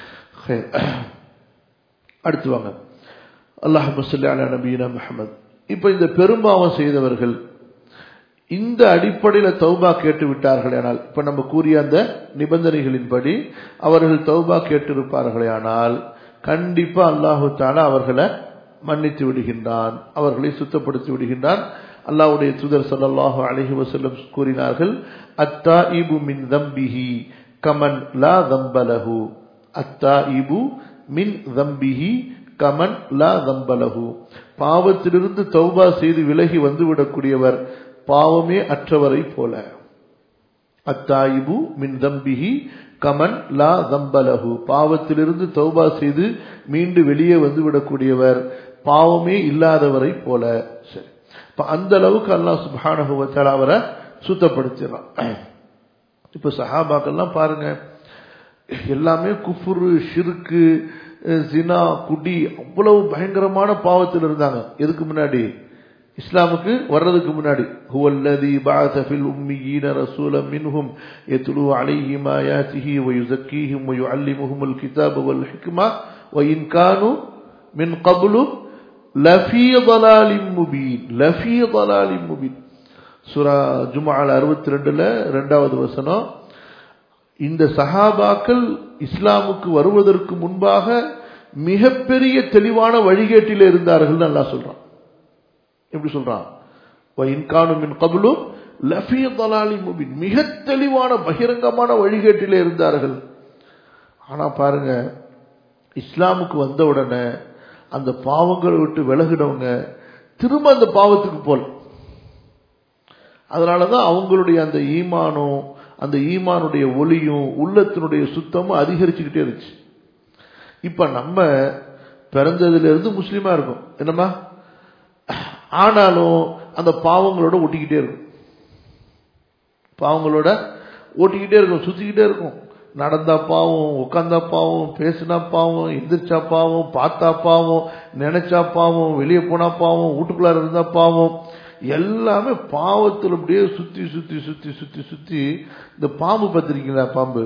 அடுத்து வாங்க அல்லாஹ் முசல்லி அலா நபீனா முஹம்மது இப்ப இந்த பெரும்பாவம் செய்தவர்கள் இந்த அடிப்படையில் தௌபா கேட்டு விட்டார்களே ஆனால் இப்ப நம்ம கூறிய அந்த நிபந்தனைகளின்படி அவர்கள் தௌபா கேட்டிருப்பார்களே ஆனால் கண்டிப்பா அல்லாஹு தாலா அவர்களை மன்னித்து விடுகின்றான் அவர்களை சுத்தப்படுத்தி விடுகின்றான் அல்லாவுடைய தூதர் சல்லாஹு அலஹி வசல்லம் கூறினார்கள் அத்தா இபு மின் தம்பிஹி கமன் லா தம்பலஹு அத்தா இபு மின் தம்பிஹி கமன் லா தம்பலஹு பாவத்திலிருந்து தௌபா செய்து விலகி வந்துவிடக்கூடியவர் பாவமே அற்றவரை போல அத்தாயிபு மின் தம்பிஹி கமன் லா தம்பலஹு பாவத்திலிருந்து தௌபா செய்து மீண்டு வெளியே வந்து விடக்கூடியவர் பாவமே இல்லாதவரை போல சரி இப்ப அந்த அளவுக்கு அல்லாஹ் சுபானகுவத்தால் அவரை சுத்தப்படுத்திடுறான் இப்ப சஹாபாக்கெல்லாம் பாருங்க எல்லாமே குஃபுரு ஷிருக்கு ஜினா குடி அவ்வளவு பயங்கரமான பாவத்தில் இருந்தாங்க எதுக்கு முன்னாடி இஸ்லாமுக்கு வர்றதுக்கு முன்னாடி ஹுவல்லதி பஅஸ ஃபில் உம்மீன ரசூலம் மின்ஹும் யத்லு அலைஹிம் ஆயாத்திஹி வ யுஸக்கீஹிம் வ யுஅல்லிமுஹுமுல் கிதாப வல் ஹிக்மா வ இன் கானு மின் கப்லு லஃபீ ضلالின் முபீன் லஃபீ ضلالின் முபீன் சூரா ஜும்ஆல 62ல இரண்டாவது வசனம் இந்த சஹாபாக்கள் இஸ்லாமுக்கு வருவதற்கு முன்பாக மிகப்பெரிய தெளிவான வழிகேட்டில் இருந்தார்கள் அல்லாஹ் சொல்றான் எப்படி சொல்றான் இன்கானுமின் கபுலு லஃபி தலாலி முபின் மிக தெளிவான பகிரங்கமான வழிகேட்டிலே இருந்தார்கள் ஆனா பாருங்க இஸ்லாமுக்கு வந்த உடனே அந்த பாவங்களை விட்டு விலகினவங்க திரும்ப அந்த பாவத்துக்கு போல அதனாலதான் அவங்களுடைய அந்த ஈமானும் அந்த ஈமானுடைய ஒளியும் உள்ளத்தினுடைய சுத்தமும் அதிகரிச்சுக்கிட்டே இருந்துச்சு இப்ப நம்ம பிறந்ததுல இருந்து முஸ்லீமா இருக்கும் என்னம்மா ஆனாலும் அந்த பாவங்களோட ஒட்டிக்கிட்டே இருக்கும் பாவங்களோட ஓட்டிக்கிட்டே இருக்கும் சுத்திக்கிட்டே இருக்கும் நடந்தா பாவம் உட்காந்தா பாவம் பேசினா பாவம் எந்திரிச்சா பாவம் பார்த்தா பாவம் நினைச்சா பாவம் வெளியே போனா பாவம் வீட்டுக்குள்ளார இருந்தா பாவம் எல்லாமே பாவத்தில் அப்படியே சுத்தி சுத்தி சுத்தி சுத்தி சுத்தி இந்த பாம்பு பார்த்திருக்கீங்களா பாம்பு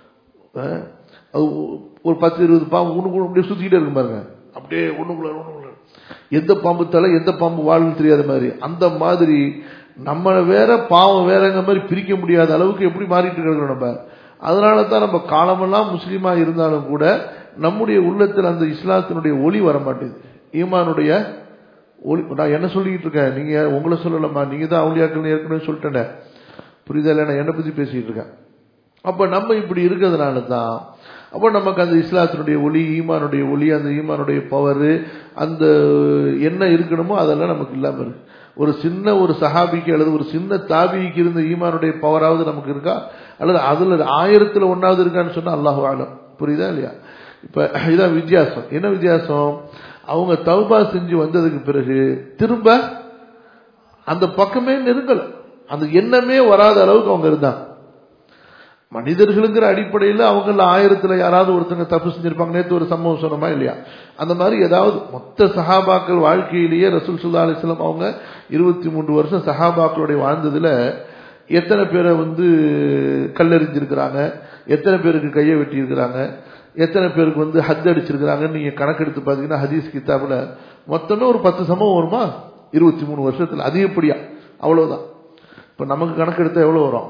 அது ஒரு பத்து இருபது பாம்பு ஒண்ணுக்குள்ள அப்படியே சுத்திக்கிட்டே இருக்கும் பாருங்க அப்படியே ஒண்ணுக்குள்ள ஒண்ணுக்குள்ள எந்த பாம்பு தலை எந்த பாம்பு வாழ்னு தெரியாத மாதிரி அந்த மாதிரி நம்ம வேற பாவம் வேறங்க மாதிரி பிரிக்க முடியாத அளவுக்கு எப்படி மாறிட்டு இருக்கிறோம் நம்ம அதனால தான் நம்ம காலமெல்லாம் முஸ்லீமா இருந்தாலும் கூட நம்முடைய உள்ளத்தில் அந்த இஸ்லாத்தினுடைய ஒளி வர மாட்டேங்குது ஈமானுடைய ஒளி நான் என்ன சொல்லிக்கிட்டு இருக்கேன் நீங்க உங்களை சொல்லலாமா நீங்க தான் அவுளியாக்கள் ஏற்கனவே சொல்லிட்டேன் புரியுதா இல்லை நான் என்னை பத்தி பேசிட்டு இருக்கேன் அப்ப நம்ம இப்படி இருக்கிறதுனால தான் அப்போ நமக்கு அந்த இஸ்லாத்தினுடைய ஒளி ஈமானுடைய ஒளி அந்த ஈமானுடைய பவர் அந்த என்ன இருக்கணுமோ அதெல்லாம் நமக்கு இல்லாம இருக்கு ஒரு சின்ன ஒரு சஹாபிக்கு அல்லது ஒரு சின்ன தாபிக்கு இருந்த ஈமானுடைய பவராவது நமக்கு இருக்கா அல்லது அதுல ஆயிரத்துல ஒன்னாவது இருக்கான்னு சொன்னா அல்லாஹ் ஆலம் புரியுதா இல்லையா இப்ப இதான் வித்தியாசம் என்ன வித்தியாசம் அவங்க தௌபா செஞ்சு வந்ததுக்கு பிறகு திரும்ப அந்த பக்கமே நெருங்கல அந்த எண்ணமே வராத அளவுக்கு அவங்க இருந்தாங்க மனிதர்களுங்கிற அடிப்படையில் அவங்கள ஆயிரத்துல யாராவது ஒருத்தங்க தப்பு செஞ்சிருப்பாங்க நேற்று ஒரு சம்பவம் சொன்னோமா இல்லையா அந்த மாதிரி ஏதாவது மொத்த சஹாபாக்கள் வாழ்க்கையிலேயே ரசூல் சுல்லா அலிஸ்லாம் அவங்க இருபத்தி மூன்று வருஷம் சஹாபாக்களுடைய வாழ்ந்ததுல எத்தனை பேரை வந்து கல்லெறிஞ்சிருக்கிறாங்க எத்தனை பேருக்கு கையை வெட்டி இருக்கிறாங்க எத்தனை பேருக்கு வந்து ஹத் அடிச்சிருக்கிறாங்கன்னு நீங்க கணக்கெடுத்து பார்த்தீங்கன்னா ஹதீஸ் கித்தாப்ல மொத்தமே ஒரு பத்து சம்பவம் வருமா இருபத்தி மூணு வருஷத்துல அதிகப்படியா அவ்வளவுதான் இப்ப நமக்கு கணக்கெடுத்தா எவ்வளவு வரும்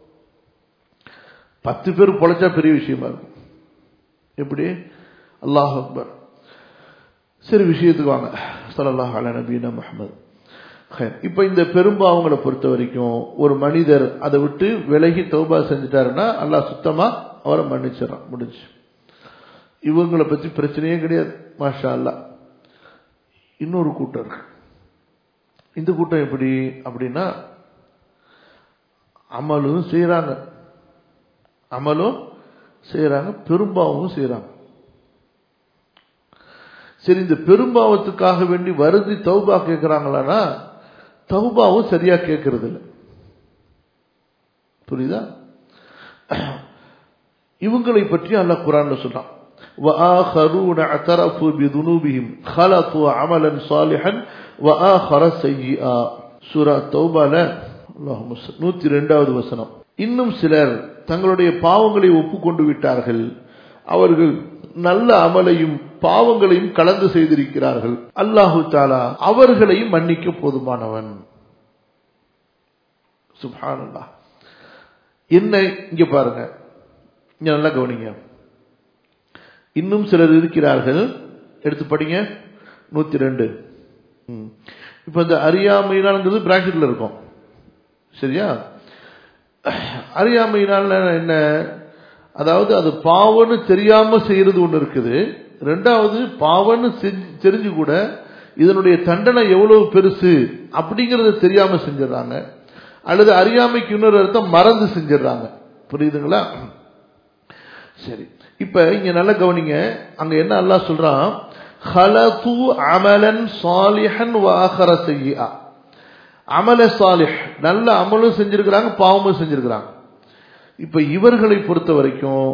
பத்து பேர் பொழைச்சா பெரிய விஷயமா இருக்கும் எப்படி அல்லாஹ் அக்பர் சரி விஷயத்துக்கு வாங்க சல்லாஹ் அல நபீனா முகமது இப்ப இந்த பெரும்பாவங்களை பொறுத்த வரைக்கும் ஒரு மனிதர் அதை விட்டு விலகி தௌபா செஞ்சுட்டாருன்னா அல்லாஹ் சுத்தமா அவரை மன்னிச்சிடறான் முடிஞ்சு இவங்களை பத்தி பிரச்சனையே கிடையாது மாஷா அல்லா இன்னொரு கூட்டம் இருக்கு இந்த கூட்டம் எப்படி அப்படின்னா அமலும் செய்யறாங்க அமலும் செய்யறாங்க பெரும்பாவமும் செய்யறாங்க சரி இந்த பெரும்பாவத்துக்காக வேண்டி வருதி தௌபா கேட்கிறாங்களான்னா தௌபாவும் சரியா கேட்கறது இல்லை புரியுதா இவங்களை பற்றி அல்லாஹ் குரான்ல சொல்றான் وآخرون اعترفوا بذنوبهم خلطوا عملا صالحا وآخر سيئا சூரா தௌபால அல்லாஹும் நூத்தி ரெண்டாவது வசனம் இன்னும் சிலர் தங்களுடைய பாவங்களை ஒப்புக்கொண்டு விட்டார்கள் அவர்கள் நல்ல அமலையும் பாவங்களையும் கலந்து செய்திருக்கிறார்கள் அல்லாஹு தாலா அவர்களையும் மன்னிக்க போதுமானவன் சுபானல்லா என்ன இங்க பாருங்க இங்க நல்லா கவனிங்க இன்னும் சிலர் இருக்கிறார்கள் எடுத்து படிங்க நூத்தி ரெண்டு இப்ப இந்த அறியாமையினால்ங்கிறது பிராக்கெட்ல இருக்கும் சரியா அறியாமையினால என்ன அதாவது அது பாவன்னு தெரியாம செய்யறது ஒண்ணு இருக்குது ரெண்டாவது பாவன்னு தெரிஞ்சு கூட இதனுடைய தண்டனை எவ்வளவு பெருசு அப்படிங்கறத தெரியாம செஞ்சிடறாங்க அல்லது அறியாமைக்கு இன்னொரு அர்த்தம் மறந்து செஞ்சிடறாங்க புரியுதுங்களா சரி இப்ப இங்க நல்ல கவனிங்க அங்க என்ன அல்லா சொல்றான் ஹலது அமலன் சாலிஹன் வாஹர செய்யா அமல சாலிஹ் நல்ல அமலும் செஞ்சிருக்கிறாங்க பாவமும் செஞ்சிருக்கிறாங்க இப்ப இவர்களை பொறுத்த வரைக்கும்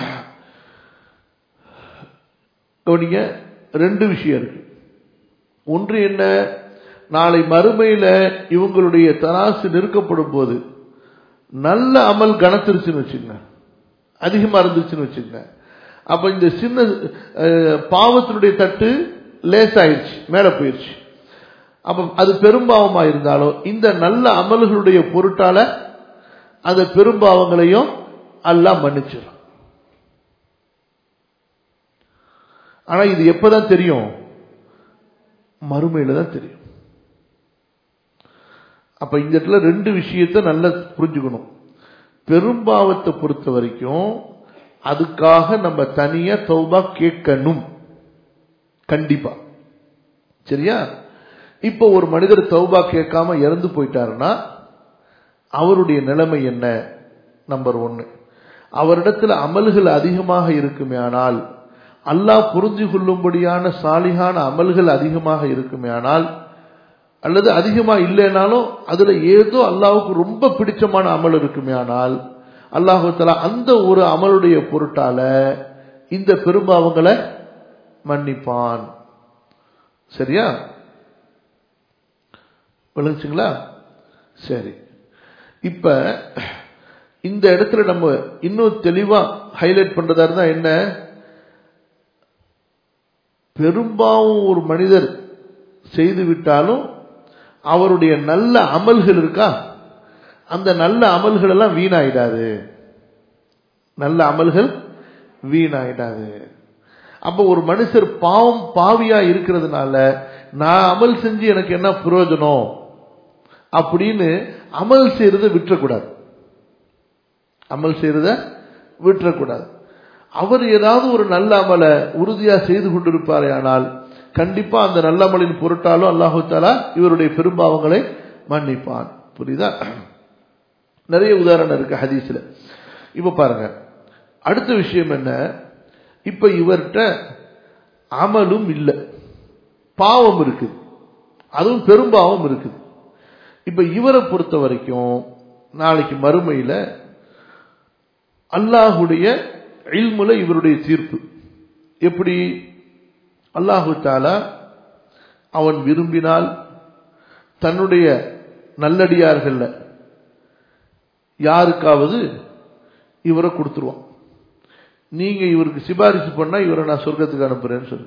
கவனிங்க ரெண்டு விஷயம் இருக்கு ஒன்று என்ன நாளை மறுமையில இவங்களுடைய தராசு நிற்கப்படும் போது நல்ல அமல் கனத்திருச்சுன்னு வச்சுங்க அதிகமா இருந்துச்சுன்னு வச்சுங்க அப்ப இந்த சின்ன பாவத்தினுடைய தட்டு லேஸ் ஆயிடுச்சு மேல போயிடுச்சு அப்ப அது பெரும்பாவமா இருந்தாலும் இந்த நல்ல அமல்களுடைய பொருட்டால அந்த பெரும்பாவங்களையும் அல்லாஹ் மன்னிச்சிடும் ஆனா இது எப்பதான் தெரியும் மறுமையில தான் தெரியும் அப்ப இந்த இடத்துல ரெண்டு விஷயத்த நல்லா புரிஞ்சுக்கணும் பெரும்பாவத்தை பொறுத்த வரைக்கும் அதுக்காக நம்ம தனியா தௌபா கேட்கணும் கண்டிப்பா சரியா இப்போ ஒரு மனிதர் தௌபா கேட்காம இறந்து போயிட்டாருன்னா அவருடைய நிலைமை என்ன நம்பர் ஒன்னு அவரிடத்துல அமல்கள் அதிகமாக இருக்குமே ஆனால் அல்லாஹ் புரிஞ்சு கொள்ளும்படியான சாலிகான அமல்கள் அதிகமாக இருக்குமே ஆனால் அல்லது அதிகமா இல்லைனாலும் அதுல ஏதோ அல்லாவுக்கு ரொம்ப பிடிச்சமான அமல் இருக்குமே ஆனால் அல்லாஹு தலா அந்த ஒரு அமலுடைய பொருட்டால இந்த பெரும்பாவங்களை மன்னிப்பான் சரியா விளங்குச்சுங்களா சரி இப்ப இந்த இடத்துல நம்ம இன்னும் தெளிவா ஹைலைட் பண்றதா இருந்தா என்ன பெரும்பாவும் ஒரு மனிதர் செய்து விட்டாலும் அவருடைய நல்ல அமல்கள் இருக்கா அந்த நல்ல அமல்கள் எல்லாம் வீணாயிடாது நல்ல அமல்கள் வீணாயிடாது அப்ப ஒரு மனுஷர் பாவம் பாவியா இருக்கிறதுனால நான் அமல் செஞ்சு எனக்கு என்ன பிரயோஜனம் அப்படின்னு அமல் செய்யறத விட்டுறக்கூடாது அமல் செய்யறத விட்டுறக்கூடாது அவர் ஏதாவது ஒரு நல்ல அமலை உறுதியா செய்து கொண்டிருப்பாரே ஆனால் கண்டிப்பா அந்த நல்ல அமலின் பொருட்டாலும் அல்லாஹு தாலா இவருடைய பெரும்பாவங்களை மன்னிப்பான் புரியுதா நிறைய உதாரணம் இருக்கு ஹதீஸ்ல இப்ப பாருங்க அடுத்த விஷயம் என்ன இப்ப இவர்கிட்ட அமலும் இல்லை பாவம் இருக்குது அதுவும் பெரும்பாவம் இருக்குது இப்ப இவரை பொறுத்த வரைக்கும் நாளைக்கு மறுமையில அல்லாஹுடைய இல்முல இவருடைய தீர்ப்பு எப்படி அல்லாஹு தாலா அவன் விரும்பினால் தன்னுடைய நல்லடியார்கள்ல யாருக்காவது இவரை கொடுத்துருவான் நீங்க இவருக்கு சிபாரிசு பண்ணா இவரை நான் சொர்க்கத்துக்கு அனுப்புறேன்னு சொல்லு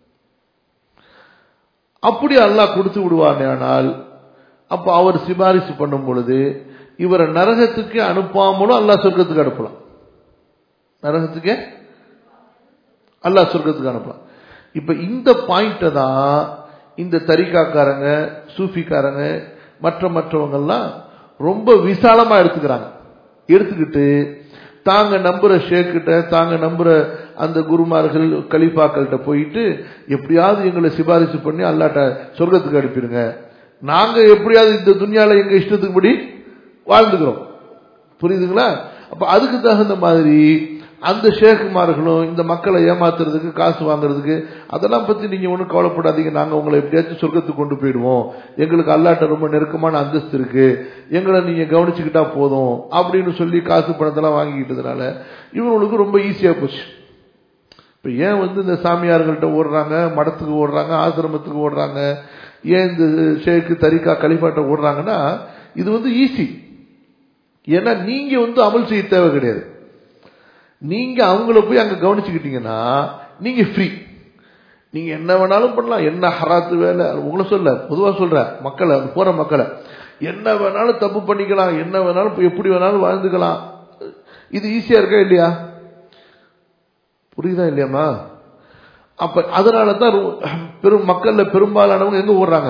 அப்படி அல்லாஹ் கொடுத்து விடுவானே ஆனால் அப்ப அவர் சிபாரிசு பண்ணும் பொழுது இவரை நரகத்துக்கு அனுப்பாமலும் அல்லாஹ் சொர்க்கத்துக்கு அனுப்பலாம் நரகத்துக்கு அல்லாஹ் சொர்க்கத்துக்கு அனுப்பலாம் இப்ப இந்த பாயிண்ட தான் இந்த தரிகாக்காரங்க சூஃபிக்காரங்க மற்ற மற்றவங்கெல்லாம் ரொம்ப விசாலமா எடுத்துக்கிறாங்க எடுத்துக்கிட்டு தாங்க நம்புற ஷேக்கிட்ட தாங்க நம்புற அந்த குருமார்கள் கலிஃபாக்கள்கிட்ட போயிட்டு எப்படியாவது எங்களை சிபாரிசு பண்ணி அல்லாட்ட சொர்க்கத்துக்கு அனுப்பிடுங்க நாங்க எப்படியாவது இந்த துணியால எங்க இஷ்டத்துக்குபடி வாழ்ந்துக்கிறோம் புரியுதுங்களா அப்ப அதுக்கு தகுந்த மாதிரி அந்த ஷேக்குமார்களும் இந்த மக்களை ஏமாத்துறதுக்கு காசு வாங்குறதுக்கு அதெல்லாம் பத்தி நீங்க ஒன்றும் கவலைப்படாதீங்க நாங்க உங்களை எப்படியாச்சும் சொர்க்கத்துக்கு கொண்டு போயிடுவோம் எங்களுக்கு அல்லாட்ட ரொம்ப நெருக்கமான அந்தஸ்து இருக்கு எங்களை நீங்க கவனிச்சுக்கிட்டா போதும் அப்படின்னு சொல்லி காசு பணத்தெல்லாம் வாங்கிக்கிட்டதுனால இவங்களுக்கு ரொம்ப ஈஸியா போச்சு இப்ப ஏன் வந்து இந்த சாமியார்கள்ட்ட ஓடுறாங்க மடத்துக்கு ஓடுறாங்க ஆசிரமத்துக்கு ஓடுறாங்க ஏன் இந்த ஷேக்கு தரிகா கலிஃபாட்ட ஓடுறாங்கன்னா இது வந்து ஈஸி ஏன்னா நீங்க வந்து அமல் செய்ய தேவை கிடையாது நீங்க அவங்கள போய் அங்க கவனிச்சுக்கிட்டீங்கன்னா நீங்க ஃப்ரீ நீங்க என்ன வேணாலும் பண்ணலாம் என்ன ஹராத்து வேலை உங்களை சொல்ல பொதுவா சொல்ற மக்களை போற மக்களை என்ன வேணாலும் தப்பு பண்ணிக்கலாம் என்ன வேணாலும் எப்படி வேணாலும் வாழ்ந்துக்கலாம் இது ஈஸியா இருக்கா இல்லையா புரியுதா இல்லையாமா அப்ப அதனால தான் பெரும் மக்கள்ல பெரும்பாலானவங்க எங்க ஓடுறாங்க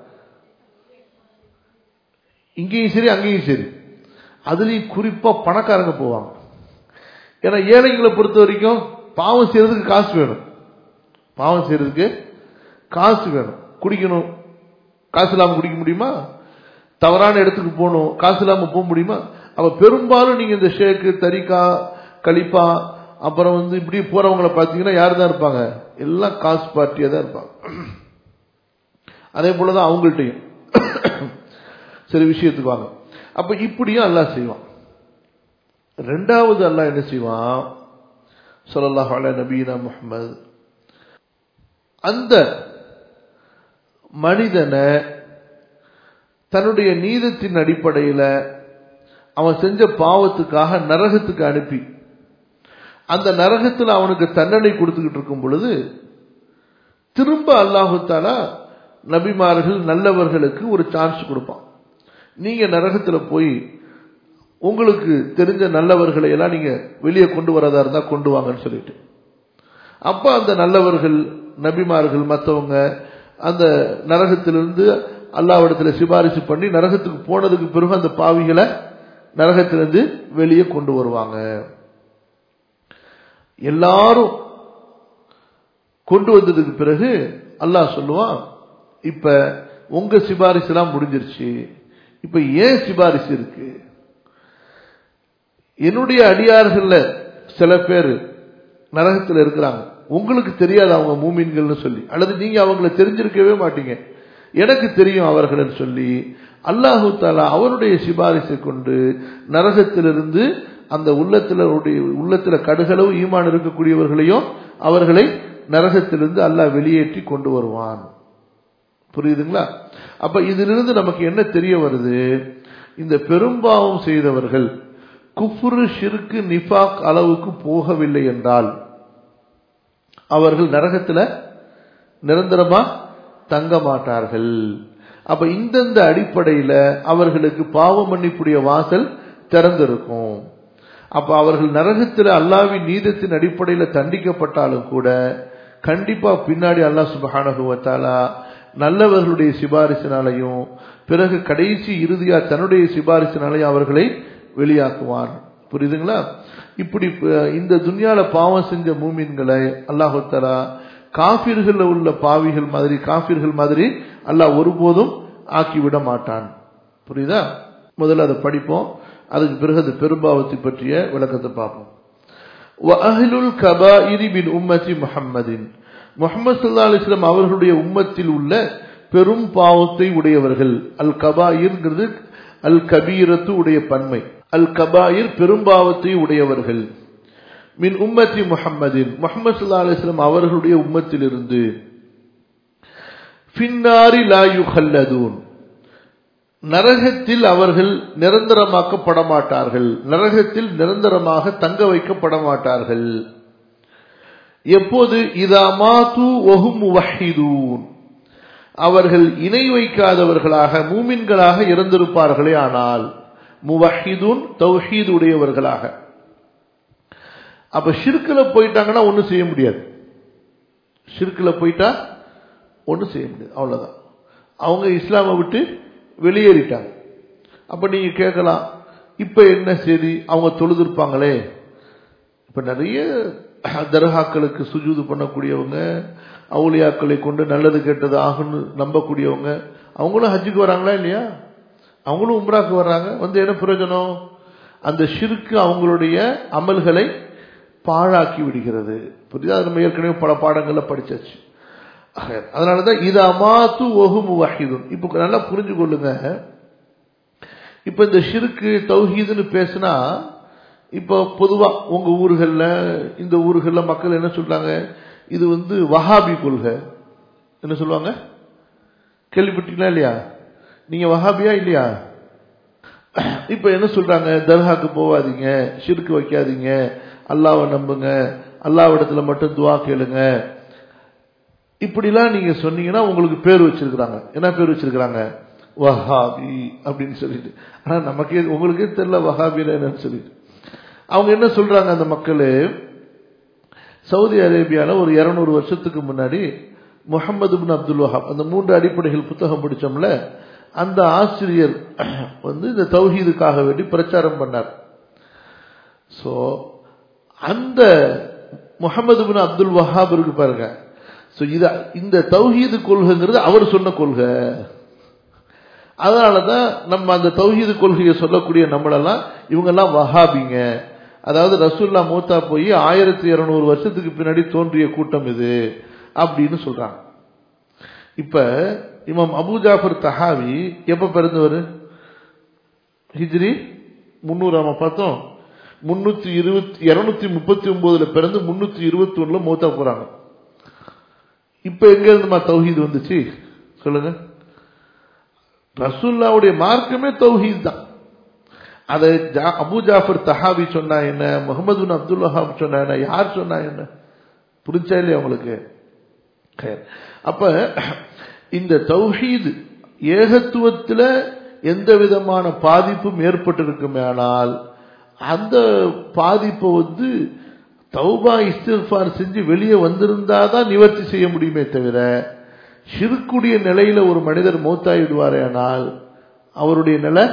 இங்கேயும் சரி அங்கேயும் சரி அதுலயும் குறிப்பா பணக்காரங்க போவாங்க ஏன்னா ஏழைங்களை பொறுத்த வரைக்கும் பாவம் செய்யறதுக்கு காசு வேணும் பாவம் செய்யறதுக்கு காசு வேணும் குடிக்கணும் காசு இல்லாம குடிக்க முடியுமா தவறான இடத்துக்கு போகணும் காசு இல்லாம போக முடியுமா அப்ப பெரும்பாலும் நீங்க இந்த ஷேக்கு தரிக்கா கலிப்பா அப்புறம் வந்து இப்படி போறவங்களை பார்த்தீங்கன்னா யார் தான் இருப்பாங்க எல்லாம் காசு பார்ட்டியா தான் இருப்பாங்க அதே போலதான் அவங்கள்ட்டையும் சரி விஷயத்துக்கு வாங்க அப்ப இப்படியும் அல்லாஹ் செய்வான் ரெண்டாவது அல்லாஹ் என்ன செய்வான் சொல்லல்லாஹ் அல நபீனா முகமது அந்த மனிதனை தன்னுடைய நீதத்தின் அடிப்படையில் அவன் செஞ்ச பாவத்துக்காக நரகத்துக்கு அனுப்பி அந்த நரகத்தில் அவனுக்கு தண்டனை கொடுத்துக்கிட்டு இருக்கும் பொழுது திரும்ப அல்லாஹு தாலா நபிமார்கள் நல்லவர்களுக்கு ஒரு சான்ஸ் கொடுப்பான் நீங்க நரகத்துல போய் உங்களுக்கு தெரிஞ்ச நல்லவர்களை எல்லாம் நீங்க வெளியே கொண்டு வரதா இருந்தா கொண்டு வாங்கன்னு சொல்லிட்டு அப்ப அந்த நல்லவர்கள் நபிமார்கள் மற்றவங்க அந்த நரகத்திலிருந்து அல்லாவிடத்துல சிபாரிசு பண்ணி நரகத்துக்கு போனதுக்கு பிறகு அந்த பாவிகளை நரகத்திலிருந்து வெளியே கொண்டு வருவாங்க எல்லாரும் கொண்டு வந்ததுக்கு பிறகு அல்லாஹ் சொல்லுவான் இப்ப உங்க சிபாரிசு எல்லாம் முடிஞ்சிருச்சு இப்ப ஏன் சிபாரிசு இருக்கு என்னுடைய அடியார்கள்ல சில பேர் நரகத்தில் இருக்கிறாங்க உங்களுக்கு தெரியாது அவங்க மூமின்கள்னு சொல்லி அல்லது நீங்க அவங்கள தெரிஞ்சிருக்கவே மாட்டீங்க எனக்கு தெரியும் அவர்கள் சொல்லி அல்லாஹு தாலா அவருடைய சிபாரிசை கொண்டு நரகத்திலிருந்து அந்த உள்ளத்தில் உள்ளத்துல கடுகளவு ஈமான் இருக்கக்கூடியவர்களையும் அவர்களை நரகத்திலிருந்து அல்லாஹ் வெளியேற்றி கொண்டு வருவான் புரியுதுங்களா அப்ப இதிலிருந்து நமக்கு என்ன தெரிய வருது இந்த பெரும்பாவம் செய்தவர்கள் குஃபுரு ஷிருக்கு நிஃபாக் அளவுக்கு போகவில்லை என்றால் அவர்கள் நரகத்துல நிரந்தரமா தங்க மாட்டார்கள் அப்ப இந்தந்த அடிப்படையில அவர்களுக்கு பாவ மன்னிப்புடைய வாசல் திறந்திருக்கும் அப்ப அவர்கள் நரகத்தில் அல்லாவின் நீதத்தின் அடிப்படையில் தண்டிக்கப்பட்டாலும் கூட கண்டிப்பா பின்னாடி அல்லாஹ் சுபஹானகுவத்தாலா நல்லவர்களுடைய சிபாரிசினாலையும் பிறகு கடைசி இறுதியா தன்னுடைய சிபாரிசினாலையும் அவர்களை வெளியாக்குவான் புரியுதுங்களா இப்படி இந்த துன்யால பாவம் செஞ்ச மூமின்களை அல்லாஹு தலா காபிர்கள் உள்ள பாவிகள் மாதிரி காபிர்கள் மாதிரி அல்லாஹ் ஒருபோதும் ஆக்கிவிட மாட்டான் புரியுதா முதல்ல அதை படிப்போம் அதுக்கு பிறகு அது பெரும்பாவத்தை பற்றிய விளக்கத்தை பார்ப்போம் வஅஹ்லுல் கபாயிரி பின் உம்மதி முஹம்மதின் முகமது சல்லா அலிஸ்லாம் அவர்களுடைய உம்மத்தில் உள்ள பெரும் பாவத்தை உடையவர்கள் அல் கபாயிர்ங்கிறது அல் கபீரத்து உடைய பன்மை அல் கபாயிர் பெரும்பாவத்தை உடையவர்கள் மின் உம்மத்தி முஹம்மதின் முகமது சல்லா அலிஸ்லாம் அவர்களுடைய உம்மத்திலிருந்து பின்னாரி லாயு ஹல்லதூன் நரகத்தில் அவர்கள் நிரந்தரமாக்கப்பட மாட்டார்கள் நரகத்தில் நிரந்தரமாக தங்க வைக்கப்பட மாட்டார்கள் எப்போது இதாமாத்து ஒஹும் வஹிதூன் அவர்கள் இணை வைக்காதவர்களாக மூமின்களாக இறந்திருப்பார்களே ஆனால் முவஹிதூன் தௌஹீத் உடையவர்களாக அப்ப ஷிர்கில் போயிட்டாங்கன்னா ஒன்றும் செய்ய முடியாது ஷிர்கில் போயிட்டா ஒன்றும் செய்ய முடியாது அவ்வளோதான் அவங்க இஸ்லாமை விட்டு வெளியேறிட்டாங்க அப்ப நீங்க கேட்கலாம் இப்ப என்ன சரி அவங்க தொழுதுருப்பாங்களே இப்ப நிறைய தர்காக்களுக்கு சுஜூது பண்ணக்கூடியவங்க அவுளியாக்களை கொண்டு நல்லது கெட்டது ஆகுன்னு நம்பக்கூடியவங்க அவங்களும் ஹஜ்ஜுக்கு வராங்களா இல்லையா அவங்களும் உம்ராக்கு வர்றாங்க வந்து என்ன பிரயோஜனம் அந்த ஷிருக்கு அவங்களுடைய அமல்களை பாழாக்கி விடுகிறது புரியுதா அது நம்ம ஏற்கனவே பல பாடங்கள்ல படிச்சாச்சு அதனாலதான் இது அமாத்து ஒஹும் வஹிதுன் இப்ப நல்லா புரிஞ்சு கொள்ளுங்க இப்ப இந்த ஷிருக்கு தௌஹீதுன்னு பேசினா இப்ப பொதுவா உங்க ஊர்கள்ல இந்த ஊர்கள்ல மக்கள் என்ன சொல்றாங்க இது வந்து வஹாபி கொள்கை என்ன சொல்லுவாங்க கேள்விப்பட்டீங்களா இல்லையா நீங்க வஹாபியா இல்லையா இப்ப என்ன சொல்றாங்க தர்காக்கு போவாதீங்க ஷிருக்கு வைக்காதீங்க அல்லாவை நம்புங்க அல்லாவிடத்துல மட்டும் துவா கேளுங்க இப்படிலாம் நீங்க சொன்னீங்கன்னா உங்களுக்கு பேர் வச்சிருக்கிறாங்க என்ன பேர் வச்சிருக்கிறாங்க வஹாபி அப்படின்னு சொல்லிட்டு ஆனா நமக்கே உங்களுக்கே தெரியல வஹாபில என்னன்னு சொல்லிட்டு அவங்க என்ன சொல்றாங்க அந்த மக்கள் சவுதி அரேபியால ஒரு இருநூறு வருஷத்துக்கு முன்னாடி முகமது பின் அப்துல் வஹாப் அந்த மூன்று அடிப்படைகள் புத்தகம் படிச்சோம்ல அந்த ஆசிரியர் வந்து இந்த தௌஹீதுக்காக வேண்டி பிரச்சாரம் பண்ணார் சோ அந்த முகமது பின் அப்துல் வஹாப் இருக்கு பாருங்க ஸோ இது இந்த தௌஹீது கொள்கைங்கிறது அவர் சொன்ன கொள்கை அதனால தான் நம்ம அந்த தௌஹீது கொள்கையை சொல்லக்கூடிய நம்மளெல்லாம் இவங்கெல்லாம் வஹாபிங்க அதாவது ரசூல்லா மூத்தா போய் ஆயிரத்தி இருநூறு வருஷத்துக்கு பின்னாடி தோன்றிய கூட்டம் இது அப்படின்னு சொல்றாங்க இப்ப இமாம் அபு ஜாஃபர் தஹாவி எப்ப பிறந்தவர் ஹிஜ்ரி முன்னூறாம பார்த்தோம் முன்னூத்தி இருபத்தி இருநூத்தி முப்பத்தி ஒன்பதுல பிறந்து முன்னூத்தி இருபத்தி ஒண்ணுல மூத்தா போறாங்க இப்ப எங்க இருந்துமா தௌஹீத் வந்துச்சு சொல்லுங்க ரசூல்லாவுடைய மார்க்கமே தௌஹீத் தான் அதை அபு ஜாஃபர் தஹாவி சொன்னா என்ன முகமது பின் அப்துல் வஹாப் சொன்னா என்ன யார் சொன்னா என்ன புரிஞ்சா இல்லையா உங்களுக்கு அப்ப இந்த தௌஹீத் ஏகத்துவத்துல எந்த விதமான பாதிப்பும் ஏற்பட்டிருக்குமே ஆனால் அந்த பாதிப்பை வந்து தௌபா இஸ்திஃபார் செஞ்சு வெளியே வந்திருந்தாதான் நிவர்த்தி செய்ய முடியுமே தவிர சிறுக்குடைய நிலையில ஒரு மனிதர் மூத்தாயிடுவாரே ஆனால் அவருடைய நிலை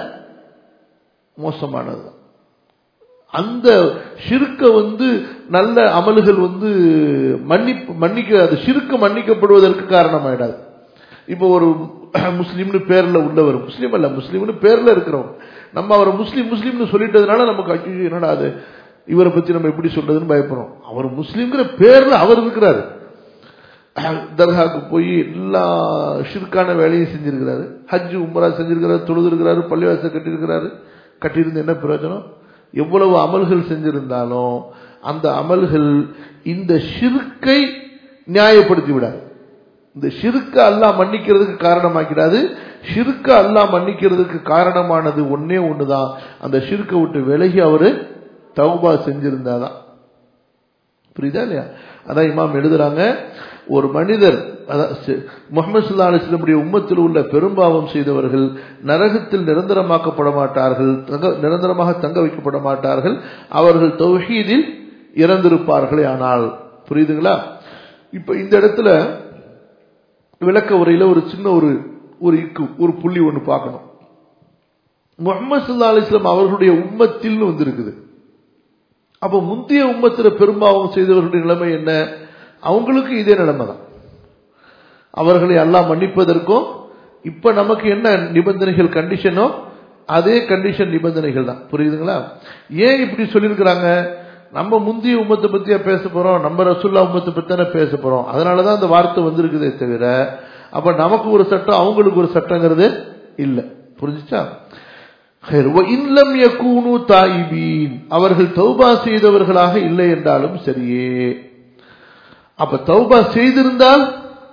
மோசமானது அந்த சிறுக்க வந்து நல்ல அமல்கள் வந்து மன்னிப்பு மன்னிக்க அது சிறுக்க மன்னிக்கப்படுவதற்கு காரணமாயிடாது இப்போ ஒரு முஸ்லீம்னு பேர்ல உள்ளவர் முஸ்லீம் அல்ல முஸ்லீம்னு பேர்ல இருக்கிறவங்க நம்ம அவரை முஸ்லீம் முஸ்லீம்னு சொல்லிட்டதுனால நமக்கு அச்சோ என்னடா அது இவரை பத்தி நம்ம எப்படி சொல்றதுன்னு பயப்படுறோம் அவர் முஸ்லீம்ங்கிற பேர்ல அவர் இருக்கிறாரு தர்காவுக்கு போய் எல்லா ஷிர்கான வேலையும் செஞ்சிருக்கிறாரு ஹஜ் உம்ரா செஞ்சிருக்கிறாரு தொழுதுருக்கிறாரு பள்ளிவாசல் கட்டியிருக்கிறாரு கட்டியிருந்து என்ன பிரயோஜனம் எவ்வளவு அமல்கள் செஞ்சிருந்தாலும் அந்த அமல்கள் இந்த ஷிர்கை நியாயப்படுத்தி விடாது இந்த ஷிருக்க அல்லாஹ் மன்னிக்கிறதுக்கு காரணமாக்கிறாது ஷிருக்க அல்லாஹ் மன்னிக்கிறதுக்கு காரணமானது ஒன்னே ஒண்ணுதான் அந்த ஷிருக்க விட்டு விலகி அவரு தௌபா செஞ்சிருந்தாதான் புரியுதா இல்லையா அதான் இமாம் எழுதுறாங்க ஒரு மனிதர் முகமது சுல்லா அலிஸ்லமுடைய உம்மத்தில் உள்ள பெரும்பாவம் செய்தவர்கள் நரகத்தில் நிரந்தரமாக்கப்பட மாட்டார்கள் நிரந்தரமாக தங்க வைக்கப்பட மாட்டார்கள் அவர்கள் தௌஹீதில் இறந்திருப்பார்களே ஆனால் புரியுதுங்களா இப்ப இந்த இடத்துல விளக்க உரையில ஒரு சின்ன ஒரு ஒரு இக்கு ஒரு புள்ளி ஒன்று பார்க்கணும் முகமது சல்லா அலிஸ்லாம் அவர்களுடைய உம்மத்தில் வந்திருக்குது அப்ப முந்தைய உம்மத்தில பெரும்பாவம் செய்தவர்களுடைய நிலைமை என்ன அவங்களுக்கு இதே நிலைமை தான் அவர்களை எல்லாம் மன்னிப்பதற்கும் இப்ப நமக்கு என்ன நிபந்தனைகள் கண்டிஷனோ அதே கண்டிஷன் நிபந்தனைகள் தான் புரியுதுங்களா ஏன் இப்படி சொல்லியிருக்கிறாங்க நம்ம முந்தைய உம்மத்தை பத்தியா பேச போறோம் நம்ம ரசுல்லா உம்மத்தை பத்தி தானே பேச போறோம் அதனாலதான் அந்த வார்த்தை வந்திருக்குதே தவிர அப்ப நமக்கு ஒரு சட்டம் அவங்களுக்கு ஒரு சட்டங்கிறது இல்ல புரிஞ்சுச்சா இன்னம் யக்கூனு தாயிபீன் அவர்கள் தௌபா செய்தவர்களாக இல்லை என்றாலும் சரியே அப்ப தௌபா செய்திருந்தால்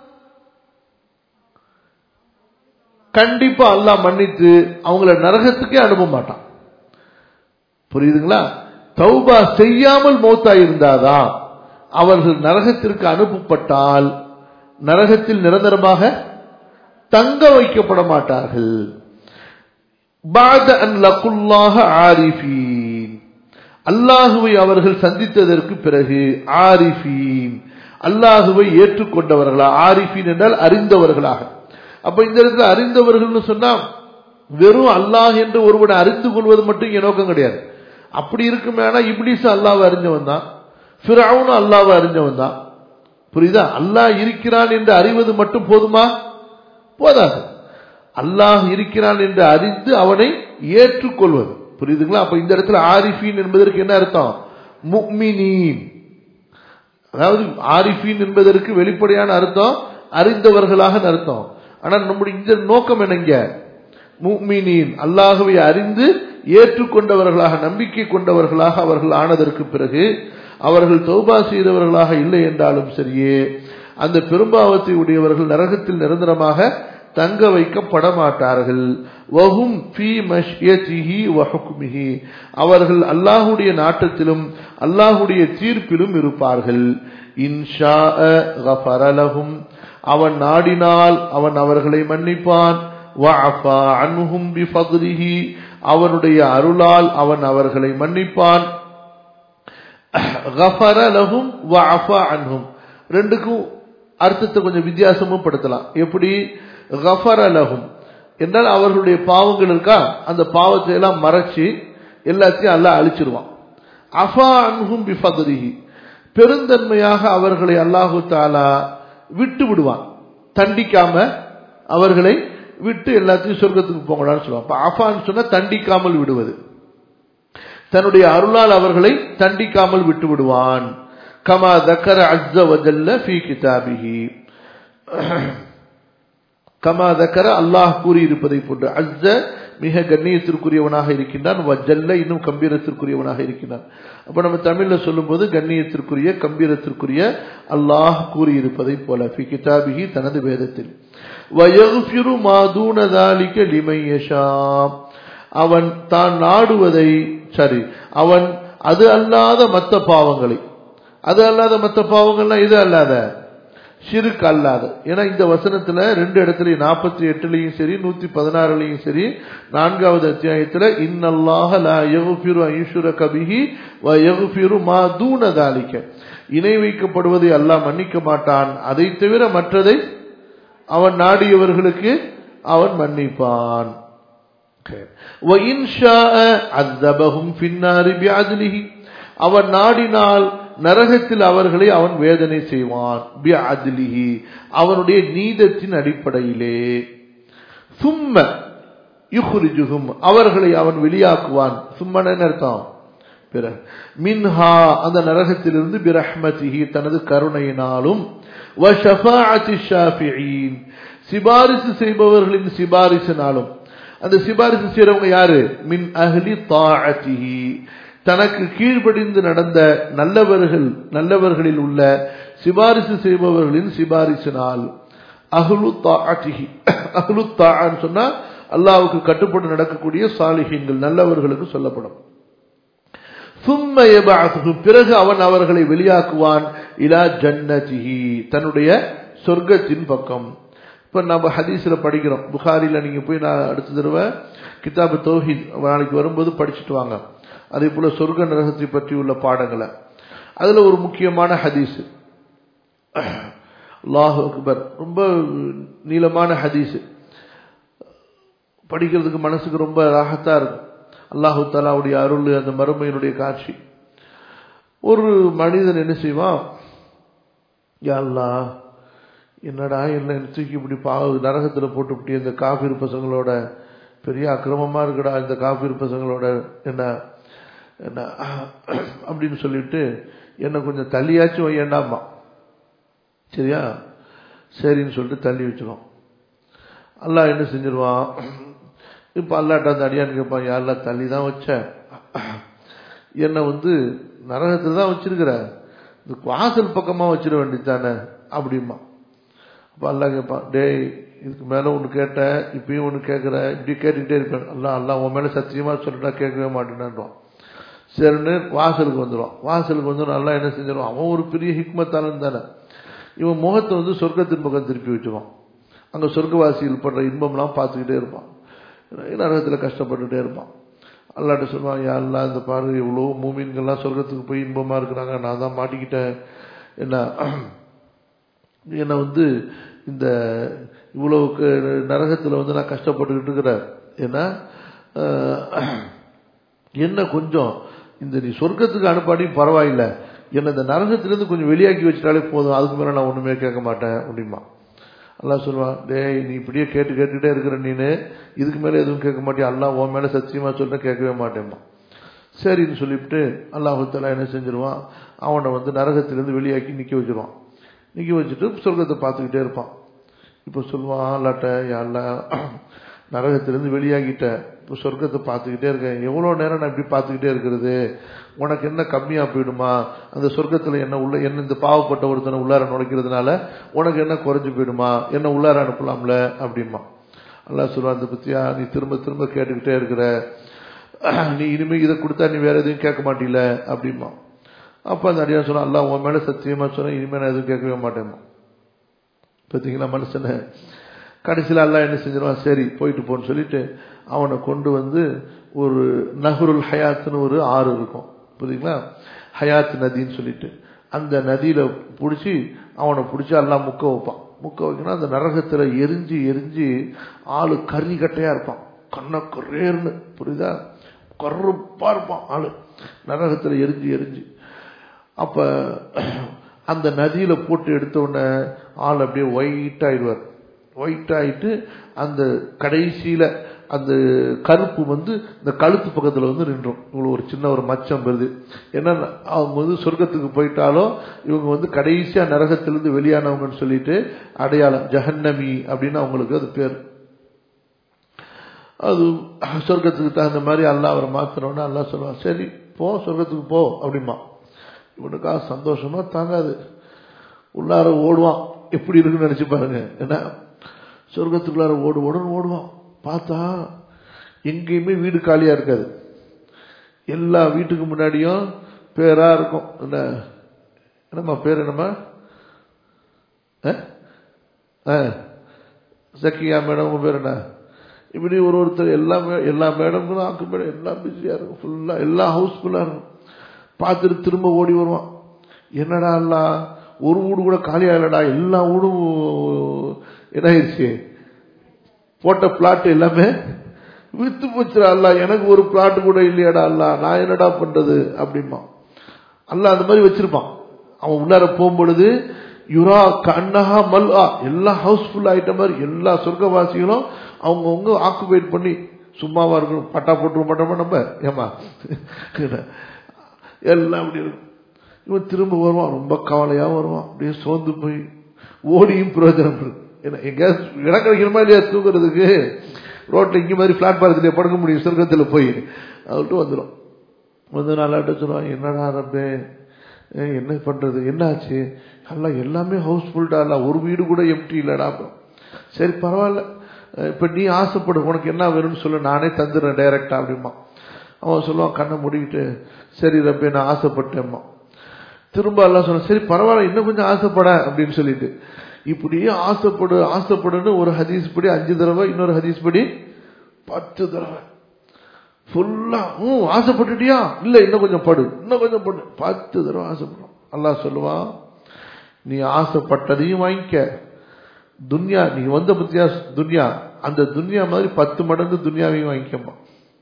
கண்டிப்பா அல்லாஹ் மன்னித்து அவங்கள நரகத்துக்கே அனுப்ப மாட்டான் புரியுதுங்களா தௌபா செய்யாமல் மௌத்தா இருந்தாதான் அவர்கள் நரகத்திற்கு அனுப்பப்பட்டால் நரகத்தில் நிரந்தரமாக தங்க வைக்கப்பட மாட்டார்கள் அல்லாஹுவை அவர்கள் சந்தித்ததற்கு பிறகு ஆரிஃபீன் அல்லாஹுவை ஏற்றுக்கொண்டவர்களா ஆரிஃபீன் என்றால் அறிந்தவர்களாக அப்ப இந்த இடத்துல அறிந்தவர்கள்னு சொன்னா வெறும் அல்லாஹ் என்று ஒருவனை அறிந்து கொள்வது மட்டும் இங்க நோக்கம் கிடையாது அப்படி இருக்குமேனா இப்ளீஸ் அல்லாவை அறிஞ்சவன் தான் ஃபிரவுனும் அல்லாவை அறிஞ்சவன் தான் புரியுதா அல்லாஹ் இருக்கிறான் என்று அறிவது மட்டும் போதுமா போதாது அல்லாஹ் இருக்கிறான் என்று அறிந்து அவனை ஏற்றுக்கொள்வது புரியுதுங்களா அப்ப இந்த இடத்துல ஆரிஃபீன் என்பதற்கு என்ன அர்த்தம் முக்மினீன் அதாவது ஆரிஃபீன் என்பதற்கு வெளிப்படையான அர்த்தம் அறிந்தவர்களாக அர்த்தம் ஆனால் நம்முடைய இந்த நோக்கம் என்னங்க முக்மினீன் அல்லாஹுவை அறிந்து ஏற்றுக்கொண்டவர்களாக நம்பிக்கை கொண்டவர்களாக அவர்கள் ஆனதற்கு பிறகு அவர்கள் தௌபா செய்தவர்களாக இல்லை என்றாலும் சரியே அந்த பெரும்பாவத்தை உடையவர்கள் நரகத்தில் நிரந்தரமாக தங்க வைக்கப்பட மாட்டார்கள் வஹும் ஃபீ மஷ்யதிஹி வஹுக்மிஹி அவர்கள் அல்லாஹ்வுடைய நாட்டத்திலும் அல்லாஹ்வுடைய தீர்ப்பிலும் இருப்பார்கள் இன்ஷா கஃபர லஹும் அவன் நாடினால் அவன் அவர்களை மன்னிப்பான் வஅஃபா அன்ஹும் பிஃபத்லிஹி அவனுடைய அருளால் அவன் அவர்களை மன்னிப்பான் கஃபர லஹும் வஅஃபா அன்ஹும் ரெண்டுக்கும் அர்த்தத்தை கொஞ்சம் வித்தியாசமும் படுத்தலாம் எப்படி கஃபர லஹும் என்றால் அவர்களுடைய பாவங்கள் இருக்கா அந்த பாவத்தை எல்லாம் மறைச்சு எல்லாத்தையும் அல்லாஹ் அழிச்சிருவான் அஃபா அன்ஹும் பிஃபத்லிஹி பெருந்தன்மையாக அவர்களை அல்லாஹு தாலா விட்டு விடுவான் தண்டிக்காம அவர்களை விட்டு எல்லாத்தையும் சொர்க்கத்துக்கு போங்கடான்னு சொல்லுவான் அப்ப அஃபான்னு சொன்னா தண்டிக்காமல் விடுவது தன்னுடைய அருளால் அவர்களை தண்டிக்காமல் விட்டு விடுவான் கமா தக்கர அஸ்ஸ வஜல்ல ஃபீ கிதாபிஹி கமா தக்கர அல்லாஹ் கூறியிருப்பதை போன்று அஸ்ஸ மிக கண்ணியத்திற்குரியவனாக இருக்கின்றான் வஜல்ல இன்னும் கம்பீரத்திற்குரியவனாக இருக்கின்றான் அப்ப நம்ம தமிழ்ல சொல்லும்போது கண்ணியத்திற்குரிய கம்பீரத்திற்குரிய அல்லாஹ் கூறியிருப்பதை போல ஃபி கிதாபிஹி தனது வேதத்தில் வயகுஃபிரு மாதூனதாலிக்க லிமையஷா அவன் தான் நாடுவதை சரி அவன் அது அல்லாத மற்ற பாவங்களை அது அல்லாத மற்ற பாவங்கள்லாம் இது அல்லாத ஷிருக்கு அல்லாத ஏன்னா இந்த வசனத்துல ரெண்டு இடத்துலயும் நாற்பத்தி எட்டுலயும் சரி நூத்தி பதினாறுலயும் சரி நான்காவது அத்தியாயத்துல இன்னல்லாஹ லா யகுஃபிரு ஐஷுர கபிஹி வ யகுஃபிரு மா தூனதாலிக்க இணை வைக்கப்படுவதை அல்லாஹ் மன்னிக்க மாட்டான் அதை தவிர மற்றதை அவன் நாடியவர்களுக்கு அவன் மன்னிப்பான் அவன் நாடினால் நரகத்தில் அவர்களை அவன் வேதனை செய்வான் அவனுடைய நீதத்தின் அடிப்படையிலே சும்ம யுஹ்ரிஜுகும் அவர்களை அவன் வெளியாக்குவான் சும்மன அர்த்தம் பிறகு மின்ஹா அந்த நரகத்திலிருந்து பிரஹ்மதிஹி தனது கருணையினாலும் சிபாரிசு செய்பவர்களின் சிபாரிசினாலும் அந்த சிபாரிசு செய்யறவங்க யாரு மின் அஹ்லி தாஅத்திஹி தனக்கு கீழ்ப்படிந்து நடந்த நல்லவர்கள் நல்லவர்களில் உள்ள சிபாரிசு செய்பவர்களின் சிபாரிசினால் அஹ்லு தாஅத்திஹி அஹ்லு தான்னு சொன்னா அல்லாவுக்கு கட்டுப்பட்டு நடக்கக்கூடிய சாலிஹீன்கள் நல்லவர்களுக்கு சொல்லப்படும் பிறகு அவன் அவர்களை வெளியாக்குவான் இலா ஜன்னதிஹி தன்னுடைய சொர்க்கத்தின் பக்கம் இப்ப நம்ம ஹதீஸ்ல படிக்கிறோம் புகாரில நீங்க போய் நான் அடுத்த தடவை கிதாபு தௌஹீத் நாளைக்கு வரும்போது படிச்சுட்டு வாங்க அதே போல சொர்க்க நரகத்தை பற்றி உள்ள பாடங்களை அதுல ஒரு முக்கியமான ஹதீஸ் அல்லாஹு அக்பர் ரொம்ப நீளமான ஹதீஸ் படிக்கிறதுக்கு மனசுக்கு ரொம்ப ராகத்தா இருக்கும் அல்லாஹு தாலாவுடைய அருள் அந்த மறுமையினுடைய காட்சி ஒரு மனிதன் என்ன செய்வான் யாழ்லா என்னடா என்ன தூக்கி இப்படி பாவு நரகத்தில் போட்டுவிட்டு இந்த காஃபீர் பசங்களோட பெரிய அக்கிரமமா இருக்குடா இந்த காஃபீர் பசங்களோட என்ன என்ன அப்படின்னு சொல்லிட்டு என்னை கொஞ்சம் தள்ளியாச்சும் வையண்டாமா சரியா சரின்னு சொல்லிட்டு தள்ளி வச்சிடும் அல்லாஹ் என்ன செஞ்சிருவான் இப்போ அல்லாட்ட அந்த அடியான்னு கேட்பான் யாரெல்லாம் தள்ளி தான் வச்ச என்னை வந்து நரகத்தில் தான் வச்சிருக்கிற இந்த வாசல் பக்கமாக வச்சிட வேண்டியதானே அப்படிமா அப்போ அல்லா கேட்பான் டேய் இதுக்கு மேலே ஒன்று கேட்டேன் இப்பயும் ஒன்று கேட்குற இப்படி கேட்டுக்கிட்டே இருப்பேன் அல்லா அல்லா உன் மேலே சத்தியமாக சொல்லிட்டா கேட்கவே மாட்டேனான்றான் சரின்னு வாசலுக்கு வந்துடுவான் வாசலுக்கு வந்து நல்லா என்ன செஞ்சிருவான் அவன் ஒரு பெரிய ஹிக்மத்தானன் தானே இவன் முகத்தை வந்து சொர்க்கத்தின் பக்கம் திருப்பி வச்சிருவான் அங்கே சொர்க்கவாசிகள் படுற இன்பம்லாம் பார்த்துக்கிட்டே இருப்பான் நரகத்தில் கஷ்டப்பட்டுட்டே இருப்பான் அல்லாட்ட சொல்லுவான் யா அல்லா இந்த பாரு இவ்வளோ மூமீன்கள்லாம் சொர்க்கத்துக்கு போய் இன்பமாக இருக்கிறாங்க நான் தான் மாட்டிக்கிட்டேன் என்ன என்னை வந்து இந்த இவ்வளவுக்கு நரகத்தில் வந்து நான் கஷ்டப்பட்டுக்கிட்டு இருக்கிறேன் ஏன்னா என்ன கொஞ்சம் இந்த நீ சொர்க்கத்துக்கு அனுப்பாடியும் பரவாயில்ல என்னை இந்த நரகத்திலேருந்து கொஞ்சம் வெளியாக்கி வச்சிட்டாலே போதும் அதுக்கு மேலே நான் ஒன்றுமே கேட்க மாட்டேன் அப்படிமா அல்லாஹ் சொல்லுவான் டேய் நீ இப்படியே கேட்டு கேட்டுக்கிட்டே இருக்கிற நீனு இதுக்கு மேலே எதுவும் கேட்க மாட்டேன் அல்லா உன் மேலே சத்தியமாக சொல்லிட்டேன் கேட்கவே மாட்டேம்மா சரின்னு சொல்லிவிட்டு அல்லாஹுத்தலா என்ன செஞ்சிருவான் அவனை வந்து நரகத்திலேருந்து வெளியாக்கி நிற்க வச்சிருவான் நிற்க வச்சுட்டு சொர்க்கத்தை பார்த்துக்கிட்டே இருப்பான் இப்போ சொல்லுவான் அல்லாட்ட அல்ல நரகத்திலேருந்து வெளியாகிட்ட இப்போ சொர்க்கத்தை பார்த்துக்கிட்டே இருக்கேன் எவ்வளோ நேரம் நான் இப்படி பார்த்துக்கிட்டே இருக்கிறது உனக்கு என்ன கம்மியாக போயிடுமா அந்த சொர்க்கத்தில் என்ன உள்ள என்ன இந்த பாவப்பட்ட ஒருத்தனை உள்ளார நுழைக்கிறதுனால உனக்கு என்ன குறைஞ்சு போயிடுமா என்ன உள்ளார அனுப்பலாம்ல அப்படிமா அல்லா சொல்லுவா அந்த பத்தியா நீ திரும்ப திரும்ப கேட்டுக்கிட்டே இருக்கிற நீ இனிமேல் இதை கொடுத்தா நீ வேற எதுவும் கேட்க மாட்டீல அப்படிமா அப்போ அந்த அடியா சொன்னா அல்லா உன் மேலே சத்தியமாக சொன்ன இனிமேல் நான் எதுவும் கேட்கவே மாட்டேமா பார்த்தீங்களா மனுஷனை கடைசியில் அல்லா என்ன செஞ்சிருவான் சரி போயிட்டு போன்னு சொல்லிட்டு அவனை கொண்டு வந்து ஒரு நஹருல் ஹயாத்துன்னு ஒரு ஆறு இருக்கும் புரியுங்களா ஹயாத் நதின்னு சொல்லிட்டு அந்த நதியில பிடிச்சி அவனை பிடிச்சி எல்லாம் முக்க வைப்பான் முக்க வைக்கணும் அந்த நரகத்தில் எரிஞ்சு எரிஞ்சு ஆளு கறி கட்டையா இருப்பான் கண்ண கரேர்னு புரியுதா கருப்பா இருப்பான் ஆளு நரகத்தில் எரிஞ்சு எரிஞ்சு அப்ப அந்த நதியில போட்டு எடுத்த உடனே ஆள் அப்படியே ஒயிட் ஆயிடுவார் ஒயிட் ஆயிட்டு அந்த கடைசியில அந்த கருப்பு வந்து இந்த கழுத்து பக்கத்துல வந்து நின்றோம் இவ்வளவு ஒரு சின்ன ஒரு மச்சம் வருது ஏன்னா அவங்க வந்து சொர்க்கத்துக்கு போயிட்டாலும் இவங்க வந்து கடைசியா நரகத்திலிருந்து வெளியானவங்கன்னு சொல்லிட்டு அடையாளம் ஜஹன்னமி அப்படின்னு அவங்களுக்கு அது பேர் அது சொர்க்கத்துக்கு தகுந்த மாதிரி அல்லா அவரை மாத்தினோன்னு அல்லா சொல்லுவான் சரி போ சொர்க்கத்துக்கு போ அப்படிமா இவனுக்காக சந்தோஷமா தாங்காது உள்ளார ஓடுவான் எப்படி இருக்குன்னு நினைச்சு பாருங்க ஏன்னா சொர்க்கத்துக்குள்ளார ஓடு ஓடுன்னு ஓடுவான் பார்த்தா எங்கேயுமே வீடு காலியா இருக்காது எல்லா வீட்டுக்கு முன்னாடியும் பேரா இருக்கும் என்ன என்னம்மா பேர் என்னம்மா சக்கியா மேடம் உங்க பேர் என்ன இப்படி ஒரு ஒருத்தர் எல்லா எல்லா மேடம்களும் ஆக்கு மேடம் எல்லாம் பிஸியா இருக்கும் ஃபுல்லா எல்லா ஹவுஸ்ஃபுல்லா இருக்கும் பார்த்துட்டு திரும்ப ஓடி வருவான் என்னடா எல்லாம் ஒரு வீடு கூட காலியா இல்லடா எல்லா வீடும் என்ன ஆயிடுச்சு போட்ட பிளாட் எல்லாமே வித்து போச்சுடா அல்ல எனக்கு ஒரு பிளாட் கூட இல்லையாடா அல்ல நான் என்னடா பண்றது அப்படிமா அல்ல அந்த மாதிரி வச்சிருப்பான் அவன் உள்ளார போகும்பொழுது யுரா கண்ணஹா மல்ஆ எல்லா ஹவுஸ்ஃபுல் ஆயிட்ட மாதிரி எல்லா சொர்க்கவாசிகளும் அவங்கவுங்க ஆக்குபைட் பண்ணி சும்மாவா இருக்கணும் பட்டா போட்டு மாட்டோமா நம்ம ஏமா எல்லாம் அப்படி இருக்கும் இவன் திரும்ப வருவான் ரொம்ப கவலையா வருவான் அப்படியே சோர்ந்து போய் ஓடியும் பிரயோஜனம் இருக்கு ஏன்னா எங்கேயாவது இடம் கிடைக்கணுமா இல்லையா தூங்குறதுக்கு ரோட்ல இங்க மாதிரி பிளாட்பாரத்திலே படுக்க முடியும் சொர்க்கத்தில் போய் அவர்கிட்ட வந்துடும் வந்து நல்லாட்ட சொல்லுவான் என்னடா ரப்பே என்ன பண்றது என்னாச்சு எல்லாம் எல்லாமே ஹவுஸ்ஃபுல்டா இல்ல ஒரு வீடு கூட எம்டி இல்லடா சரி பரவாயில்ல இப்ப நீ ஆசைப்படு உனக்கு என்ன வேணும்னு சொல்லு நானே தந்துடுறேன் டைரக்டா அப்படிமா அவன் சொல்லுவான் கண்ணை மூடிக்கிட்டு சரி ரப்பே நான் ஆசைப்பட்டேம்மா திரும்ப எல்லாம் சொன்ன சரி பரவாயில்ல இன்னும் கொஞ்சம் ஆசைப்பட அப்படின்னு சொல்லிட்டு இப்படியே ஆசைப்படு ஆசைப்படுன்னு ஒரு ஹதீஸ் படி அஞ்சு தடவை இன்னொரு ஹதீஸ் படி பத்து தடவை ஃபுல்லா ம் ஆசைப்பட்டுட்டியா இல்ல இன்னும் கொஞ்சம் படு இன்னும் கொஞ்சம் படு பத்து தடவை ஆசைப்படும் அல்லாஹ் சொல்லுவான் நீ ஆசைப்பட்டதையும் வாங்கிக்க துன்யா நீ வந்த பத்தியா துன்யா அந்த துன்யா மாதிரி பத்து மடங்கு துன்யாவையும் வாங்கிக்கம்மா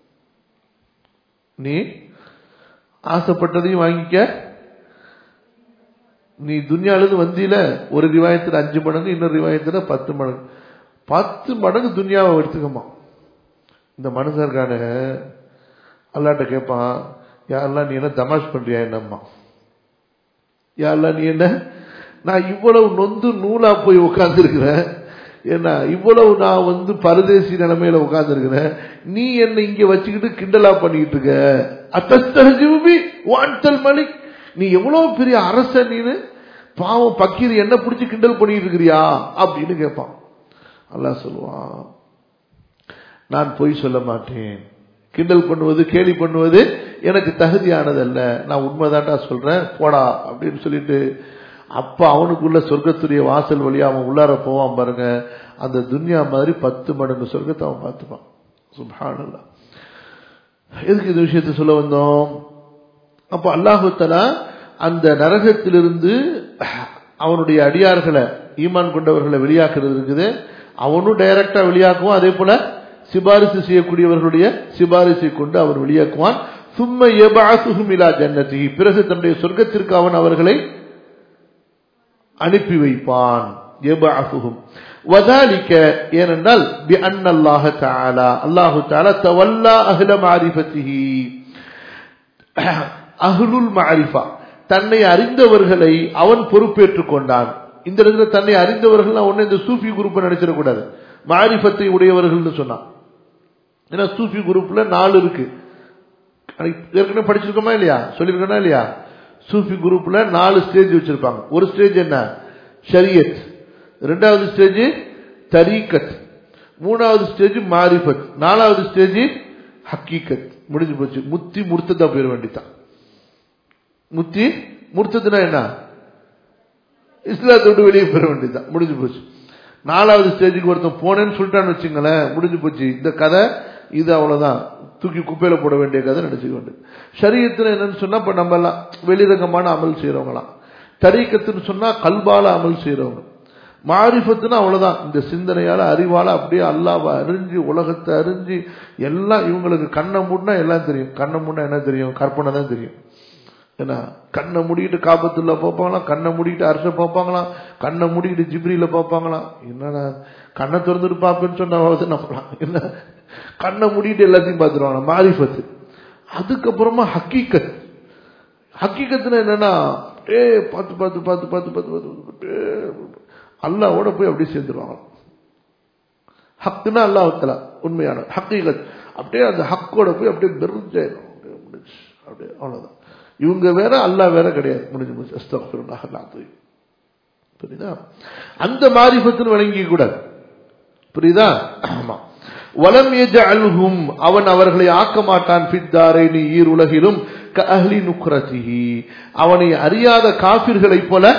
நீ ஆசைப்பட்டதையும் வாங்கிக்க நீ துன்யாவிலிருந்து வந்தியில ஒரு ரிவாயத்தில் அஞ்சு மடங்கு இன்னொரு ரிவாயத்தில் பத்து மடங்கு பத்து மடங்கு துன்யாவை எடுத்துக்கம்மா இந்த மனுஷருக்கான அல்லாட்ட கேட்பான் யாரெல்லாம் நீ என்ன தமாஷ் பண்றியா என்னம்மா யாரெல்லாம் நீ என்ன நான் இவ்வளவு நொந்து நூலா போய் உட்கார்ந்துருக்கிறேன் ஏன்னா இவ்வளவு நான் வந்து பரதேசி நிலைமையில உட்கார்ந்துருக்கிறேன் நீ என்ன இங்க வச்சுக்கிட்டு கிண்டலா பண்ணிக்கிட்டு இருக்க அத்தஸ்தூபி வான்தல் மலிக் நீ எவ்வளவு பெரிய அரசன் நீனு பாவம் பக்கீர் என்ன பிடிச்சி கிண்டல் பண்ணிட்டு இருக்கிறியா அப்படின்னு கேட்பான் அல்லாஹ் சொல்லுவான் நான் பொய் சொல்ல மாட்டேன் கிண்டல் பண்ணுவது கேலி பண்ணுவது எனக்கு தகுதியானதல்ல நான் உண்மைதான்டா சொல்றேன் போடா அப்படின்னு சொல்லிட்டு அப்ப அவனுக்குள்ள சொர்க்கத்துடைய வாசல் வழியா அவன் உள்ளார போவான் பாருங்க அந்த துன்யா மாதிரி பத்து மடங்கு சொர்க்கத்தை அவன் பார்த்துப்பான் சுபானல்லா எதுக்கு இந்த விஷயத்தை சொல்ல வந்தோம் அப்ப அல்லாஹுத்தலா அந்த நரகத்திலிருந்து அவனுடைய அடியார்களை ஈமான் கொண்டவர்களை வெளியாக்குறது இருக்குது அவனும் டைரக்டா வெளியாக்குவான் அதே போல சிபாரிசு செய்யக்கூடியவர்களுடைய சிபாரிசை கொண்டு அவன் வெளியாக்குவான் சும்ம எபாசுகும் இலா ஜன்னதி பிறகு தன்னுடைய சொர்க்கத்திற்கு அவன் அவர்களை அனுப்பி வைப்பான் எபாசுகும் வதாலிக்க ஏனென்றால் பி அன்னல்லாஹ தஆலா அல்லாஹு தஆலா தவல்லா அஹ்ல மாரிஃபத்திஹி அஹ்லுல் மாரிஃபா தன்னை அறிந்தவர்களை அவன் பொறுப்பேற்றுக் கொண்டான் இந்த இடத்துல தன்னை அறிந்தவர்கள் ஒன்னு இந்த சூஃபி குரூப் நினைச்சிடக்கூடாது மாரிஃபத்தை உடையவர்கள்னு சொன்னான் ஏன்னா சூஃபி குரூப்ல நாலு இருக்கு ஏற்கனவே படிச்சிருக்கோமா இல்லையா சொல்லியிருக்கோமா இல்லையா சூஃபி குரூப்ல நாலு ஸ்டேஜ் வச்சிருப்பாங்க ஒரு ஸ்டேஜ் என்ன ஷரியத் ரெண்டாவது ஸ்டேஜ் தரீக்கத் மூணாவது ஸ்டேஜ் மாரிஃபத் நாலாவது ஸ்டேஜ் ஹக்கீக்கத் முடிஞ்சு போச்சு முத்தி முர்த்ததா போயிட வேண்டித்தான் முத்தி முர்த்ததுனா என்ன இஸ்லாத்தை விட்டு வெளியே பெற வேண்டியதுதான் முடிஞ்சு போச்சு நாலாவது ஸ்டேஜுக்கு ஒருத்தன் போனேன்னு சொல்லிட்டான்னு வச்சுங்களேன் முடிஞ்சு போச்சு இந்த கதை இது அவ்வளவுதான் தூக்கி குப்பையில போட வேண்டிய கதை நினைச்சுக்க வேண்டியது சரீரத்தில் என்னன்னு சொன்னா இப்ப நம்ம எல்லாம் வெளிரங்கமான அமல் செய்யறவங்களாம் தரீக்கத்துன்னு சொன்னா கல்பால அமல் செய்யறவங்க மாரிஃபத்துனா அவ்வளவுதான் இந்த சிந்தனையால அறிவால அப்படியே அல்லாவை அறிஞ்சு உலகத்தை அறிஞ்சு எல்லாம் இவங்களுக்கு கண்ணை மூடினா எல்லாம் தெரியும் கண்ணை மூடினா என்ன தெரியும் கற்பனை தான் தெரியும் என்ன கண்ணை மூடிக்கிட்டு காபத்துல பார்ப்பாங்களாம் கண்ணை மூடிக்கிட்டு அரச பார்ப்பாங்களாம் கண்ணை மூடிக்கிட்டு ஜிப்ரியில பார்ப்பாங்களாம் என்னடா கண்ணை திறந்துட்டு பார்ப்பேன்னு சொன்னா நம்பலாம் என்ன கண்ணை மூடிட்டு எல்லாத்தையும் பார்த்துருவாங்க மாரிஃபத்து அதுக்கப்புறமா ஹக்கீக்கத் ஹக்கீக்கத்துல என்னன்னா ஏ பார்த்து பார்த்து பார்த்து பார்த்து பார்த்து பார்த்து அல்லாவோட போய் அப்படியே சேர்ந்துருவாங்க ஹக்குன்னா அல்லாஹத்துல உண்மையான ஹக்கீகத் அப்படியே அந்த ஹக்கோட போய் அப்படியே பெருஞ்சாயிரும் அப்படியே அவ்வளவுதான் இவங்க வேற அல்லா வேற கிடையாது முடிஞ்சு முடிச்சு அஸ்தஃபிருல்லாஹ் அல்லாஹ் புரியுதா அந்த மாரிஃபத்துன்னு வழங்கி கூடாது புரியுதா ஆமா வலம் எஜஅல்ஹும் அவன் அவர்களை ஆக்க மாட்டான் ஃபித்தாரைனி ஈர் உலகிலும் கஅஹ்லி நுக்ரதிஹி அவனை அறியாத காபிர்களைப் போல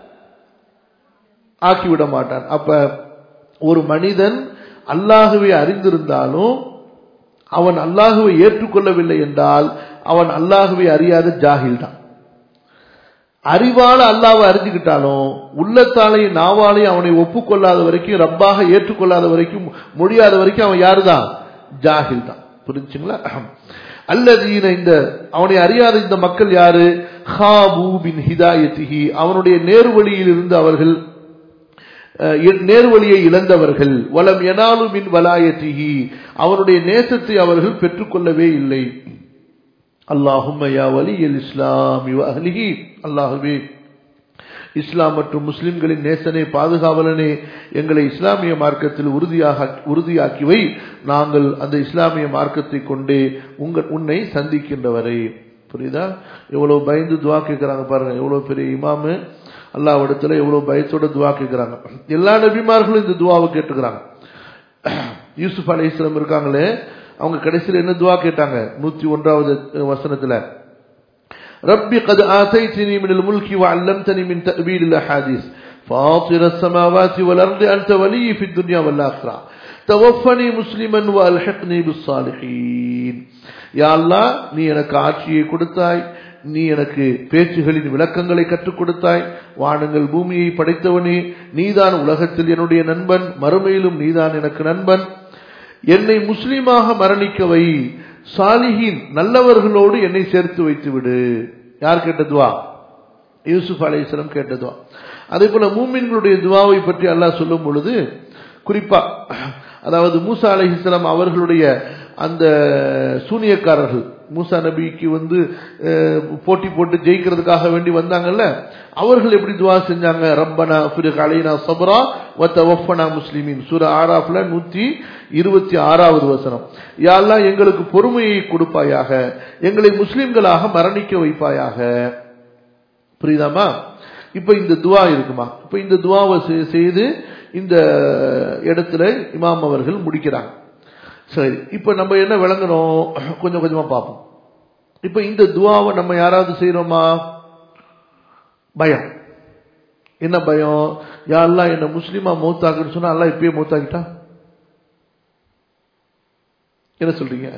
ஆக்கிவிட மாட்டான் அப்ப ஒரு மனிதன் அல்லாஹுவை அறிந்திருந்தாலும் அவன் அல்லாஹுவை ஏற்றுக்கொள்ளவில்லை என்றால் அவன் அல்லாஹுவை அறியாத ஜாகில் தான் அறிவால அல்லாவை அறிஞ்சுக்கிட்டாலும் உள்ளத்தாலையும் நாவாலையும் அவனை ஒப்புக்கொள்ளாத வரைக்கும் ரப்பாக ஏற்றுக்கொள்ளாத வரைக்கும் முடியாத வரைக்கும் அவன் யாருதான் ஜாகில் தான் புரிஞ்சுங்களா அல்லது இந்த அவனை அறியாத இந்த மக்கள் யாரு ஹாபூபின் ஹிதாயத்திஹி அவனுடைய நேர்வழியில் இருந்து அவர்கள் நேர்வழியை இழந்தவர்கள் வலம் எனாலும் மின் வலாயத்திஹி அவனுடைய நேசத்தை அவர்கள் பெற்றுக்கொள்ளவே இல்லை அல்லாஹும் இஸ்லாம் அஹ்லிஹி அல்லாஹுவே இஸ்லாம் மற்றும் முஸ்லிம்களின் நேசனே பாதுகாவலனே எங்களை இஸ்லாமிய மார்க்கத்தில் உறுதியாக உறுதியாக்கி வை நாங்கள் அந்த இஸ்லாமிய மார்க்கத்தை கொண்டே உங்கள் உன்னை சந்திக்கின்றவரை புரியுதா எவ்வளவு பயந்து துவா கேட்கிறாங்க பாருங்க எவ்வளவு பெரிய இமாமு அல்லாவிடத்துல எவ்வளவு பயத்தோட துவா கேட்கிறாங்க எல்லா நபிமார்களும் இந்த துவாவை கேட்டுக்கிறாங்க யூசுப் அலி இஸ்லாம் இருக்காங்களே அவங்க கடைசியில் என்ன துவா கேட்டாங்க நூத்தி ஒன்றாவது வசனத்துல ربي قد آتيتني من الملك وعلمتني من تأويل الأحاديث فاطر السماوات والأرض أنت ولي في الدنيا والآخرة توفني مسلما وألحقني بالصالحين يا الله நீ எனக்கு ஆட்சியை கொடுத்தாய் நீ எனக்கு பேச்சுகளின் விளக்கங்களை கற்றுக் கொடுத்தாய் வானங்கள் பூமியை படைத்தவனே நீதான் உலகத்தில் என்னுடைய நண்பன் மறுமையிலும் நீதான் எனக்கு நண்பன் என்னை முஸ்லீமாக மரணிக்க வை சாலிஹின் நல்லவர்களோடு என்னை சேர்த்து வைத்து விடு யார் கேட்டதுவா யூசுப் அலைஹிஸ்ஸலாம் கேட்டதுவா அதே போல மூமின்களுடைய துவாவை பற்றி அல்லாஹ் சொல்லும் பொழுது குறிப்பா அதாவது மூசா அலைஹிஸ்ஸலாம் அவர்களுடைய அந்த சூனியக்காரர்கள் மூசா நபிக்கு வந்து அஹ், போட்டி போட்டு ஜெயிக்கிறதுக்காக வேண்டி வந்தாங்கல்ல அவர்கள் எப்படி துவா செஞ்சாங்க ரப்பனா ஃபிரிக் அலைனா சப்ரா வ தவஃபனா முஸ்லிமின் சூரா ஆராஃப்ல நூத்தி இருபத்தி ஆறாவது வசனம் யா அல்லாஹ் எங்களுக்கு பொறுமையை கொடுப்பாயாக எங்களை முஸ்லிம்களாக மரணிக்க வைப்பாயாக புரியுதாமா இப்ப இந்த துவா இருக்குமா இப்ப இந்த துவாவை செய்- செய்து இந்த இடத்துல இமாம் அவர்கள் முடிக்கிறாங்க சரி இப்ப நம்ம என்ன விளங்கணும் கொஞ்சம் கொஞ்சமா பார்ப்போம் இப்ப இந்த துவாவை நம்ம யாராவது செய்யறோமா பயம் என்ன பயம் யாரெல்லாம் என்ன முஸ்லீமா மௌத்தாக்குன்னு சொன்னா அல்லாஹ் இப்பயே மௌத்தாக்கிட்டா என்ன சொல்றீங்க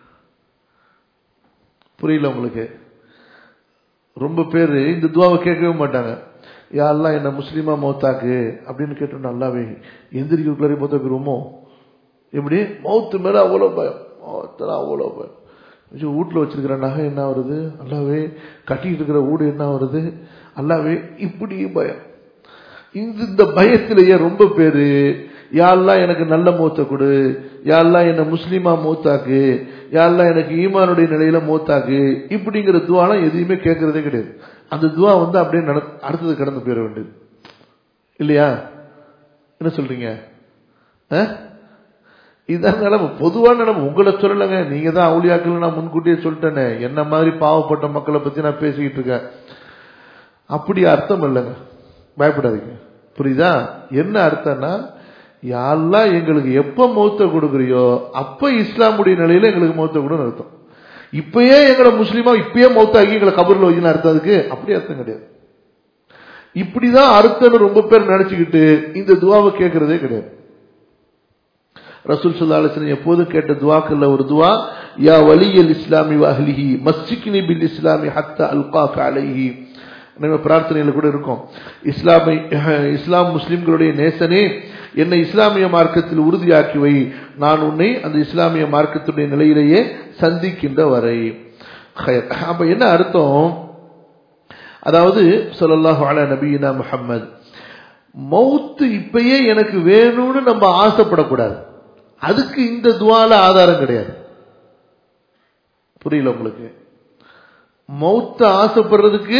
புரியல உங்களுக்கு ரொம்ப பேர் இந்த துவாவை கேட்கவே மாட்டாங்க யாரெல்லாம் என்ன முஸ்லீமா மௌத்தாக்கு அப்படின்னு கேட்டோம் நல்லாவே எந்திரிக்கிறதுக்குள்ளாரே மௌத்தாக்குருவோமோ எப்படி மௌத்து மேல அவ்வளோ பயம் மௌத்துல அவ்வளோ பயம் ஐயோ, வீட்டுல வச்சிருக்கிற நகை என்ன வருது அல்லாவே கட்டிட்டு இருக்கிற வீடு என்ன வருது அல்லாவே இப்படி பயம் இந்த இந்த பயத்திலேயே ரொம்ப பேரு யாரெல்லாம் எனக்கு நல்ல மூத்த கொடு யாரெல்லாம் என்ன முஸ்லீமா மூத்தாக்கு யாரெல்லாம் எனக்கு ஈமானுடைய நிலையில மூத்தாக்கு இப்படிங்கிற துவாலாம் எதையுமே கேட்கறதே கிடையாது அந்த துவா வந்து அப்படியே நட அடுத்தது கடந்து போயிட வேண்டியது இல்லையா என்ன சொல்றீங்க ஆ? இதுதான் நிலைமை பொதுவான நிலைமை உங்களை சொல்லலைங்க நீங்க தான் அவுளியாக்கள் நான் முன்கூட்டியே சொல்லிட்டேனே என்ன மாதிரி பாவப்பட்ட மக்களை பத்தி நான் பேசிக்கிட்டு இருக்கேன் அப்படி அர்த்தம் இல்லைங்க பயப்படாதீங்க புரியுதா என்ன அர்த்தம்னா யாரெல்லாம் எங்களுக்கு எப்ப மௌத்த கொடுக்குறியோ அப்ப இஸ்லாமுடைய நிலையில எங்களுக்கு மௌத்த கொடுன்னு அர்த்தம் இப்பயே எங்களை முஸ்லீமா இப்பயே மௌத்தாக்கி எங்களை கபர்ல வைக்கணும் அர்த்தம் அதுக்கு அப்படி அர்த்தம் கிடையாது இப்படிதான் அர்த்தம்னு ரொம்ப பேர் நினைச்சுக்கிட்டு இந்த துவாவை கேட்கறதே கிடையாது ரசூல் சல்லா அலிஸ்லாம் எப்போதும் கேட்ட துவாக்கல்ல ஒரு துவா யா வலியல் இஸ்லாமி வஹ்லிஹி மஸ்ஜிக்னி பில் இஸ்லாமி ஹத்தா அல்காக அலைஹி நம்ம பிரார்த்தனையில கூட இருக்கும் இஸ்லாமை இஸ்லாம் முஸ்லிம்களுடைய நேசனே என்னை இஸ்லாமிய மார்க்கத்தில் உறுதியாக்கி வை நான் உன்னை அந்த இஸ்லாமிய மார்க்கத்துடைய நிலையிலேயே சந்திக்கின்ற வரை ஹைர். அப்ப என்ன அர்த்தம் அதாவது ஸல்லல்லாஹு அலா நபியினா முஹம்மது மௌத்து இப்பயே எனக்கு வேணும்னு நம்ம ஆசைப்படக்கூடாது அதுக்கு இந்த துவால ஆதாரம் கிடையாது புரியல உங்களுக்கு மௌத்த ஆசைப்படுறதுக்கு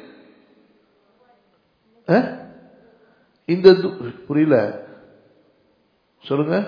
அஹ்? இந்த து- புரியல சொல்லுங்க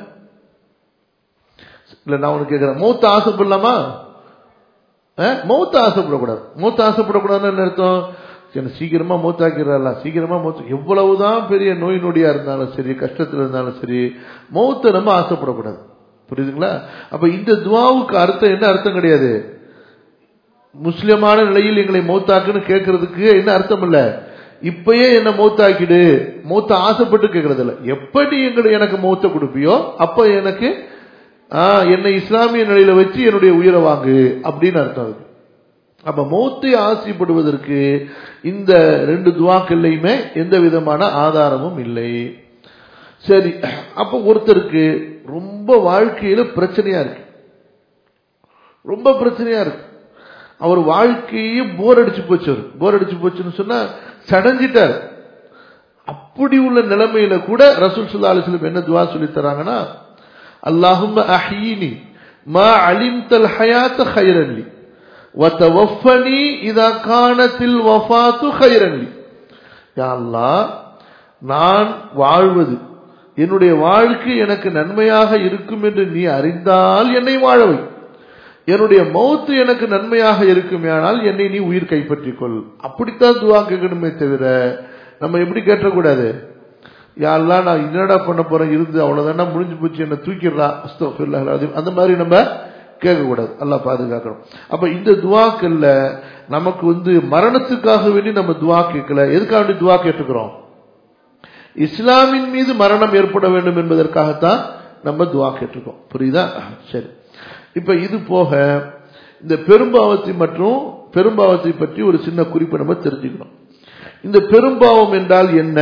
இல்ல நான் உனக்கு கேட்கிறேன் மௌத்த ஆசைப்படலாமா அஹ்? மௌத்த ஆசைப்படக்கூடாது மௌத்த ஆசைப்படக்கூடாதுன்னு என்ன அர்த்தம் என்ன சீக்கிரமா மௌத்தாக்கிறாரா சீக்கிரமா மௌத்த எவ்வளவுதான் பெரிய நோய் நொடியா இருந்தாலும் சரி கஷ்டத்துல இருந்தாலும் சரி மௌத்த நம்ம ஆசைப்படக்கூடாது புரியுதுங்களா அப்ப இந்த துவாவுக்கு அர்த்தம் என்ன அர்த்தம் கிடையாது முஸ்லிமான நிலையில் எங்களை மௌத்தாக்குன்னு கேட்கறதுக்கு என்ன அர்த்தம் இல்ல இப்பயே என்ன மௌத்தாக்கிடு மௌத்த ஆசைப்பட்டு கேட்கறது இல்ல எப்படி எங்களை எனக்கு மௌத்த கொடுப்பியோ அப்ப எனக்கு ஆ, என்னை இஸ்லாமிய நிலையில வச்சு என்னுடைய உயிரை வாங்கு அப்படின்னு அர்த்தம் அதுக்கு அப்ப மௌத்தை ஆசைப்படுவதற்கு இந்த ரெண்டு துவாக்கள்லையுமே எந்த விதமான ஆதாரமும் இல்லை சரி அப்ப ஒருத்தருக்கு ரொம்ப வாழ்க்கையில பிரச்சனையா இருக்கு ரொம்ப பிரச்சனையா இருக்கு அவர் வாழ்க்கையே போர் அடிச்சு போச்சு அவர் போர் அடிச்சு போச்சுன்னு சொன்னா சடைஞ்சிட்டார் அப்படி உள்ள நிலைமையில கூட ரசூல் சுல்லா அலிஸ்லம் என்ன துவா சொல்லி தராங்கன்னா அல்லாஹும்ம அஹீனி மா அலிம்தல் ஹயாத்த ஹைரன்லி வத்தவஃபனி இதா கானத்தில் வஃபாத்து ஹைரன்லி யா அல்லாஹ் நான் வாழ்வது என்னுடைய வாழ்க்கை எனக்கு நன்மையாக இருக்கும் என்று நீ அறிந்தால் என்னை வாழவை என்னுடைய மௌத்து எனக்கு நன்மையாக இருக்குமேயானால் என்னை நீ உயிர் கைப்பற்றிக் கொள் அப்படித்தான் துவா கேட்கணுமே தவிர நம்ம எப்படி கேட்டக்கூடாது யாரெல்லாம் நான் என்னடா பண்ண போறேன் இருந்து அவ்வளவுதானா முடிஞ்சு போச்சு என்ன தூக்கிடுறா அஸ்தோஃபில்லாஹ் அலீம். அந்த மாதிரி நம்ம கேட்கக்கூடாது அல்லாஹ் பாதுகாக்கணும் அப்ப இந்த துவாக்கல்ல நமக்கு வந்து மரணத்துக்காக வேண்டி நம்ம துவா கேட்கல எதுக்காக வேண்டி துவா கேட்டுக்கிறோம் இஸ்லாமின் மீது மரணம் ஏற்பட வேண்டும் என்பதற்காகத்தான் நம்ம துவா கேட்டிருக்கோம் புரியுதா சரி இப்ப இது போக இந்த பெரும்பாவத்தை மற்றும் பெரும்பாவத்தை பற்றி ஒரு சின்ன குறிப்பை நம்ம தெரிஞ்சுக்கணும் இந்த பெரும்பாவம் என்றால் என்ன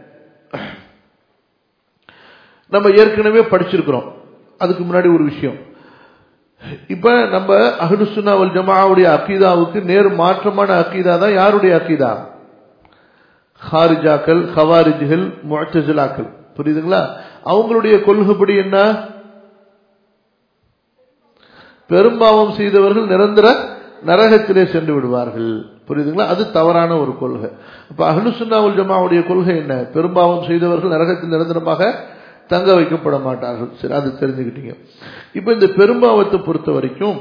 நம்ம ஏற்கனவே படிச்சிருக்கிறோம் அதுக்கு முன்னாடி ஒரு விஷயம் இப்ப நம்ம அஹ்லுசுன்னா வல் ஜமாவுடைய அக்கீதாவுக்கு நேர் மாற்றமான அக்கீதா தான் யாருடைய அக்கீதா ஹாரிஜாக்கள் ஹவாரிஜுகள் முஅத்தசிலாக்கள் புரியுதுங்களா அவங்களுடைய கொள்கைப்படி என்ன பெரும்பாவம் செய்தவர்கள் நிரந்தர நரகத்திலே சென்று விடுவார்கள் புரியுதுங்களா அது தவறான ஒரு கொள்கை அப்ப அஹ்லுசுன்னாவுல் ஜமாவுடைய கொள்கை என்ன பெரும்பாவம் செய்தவர்கள் நரகத்தில் நிரந்தரமாக தங்க வைக்கப்பட மாட்டார்கள் சரி அது தெரிஞ்சுக்கிட்டீங்க இப்ப இந்த பெரும்பாவத்தை பொறுத்த வரைக்கும்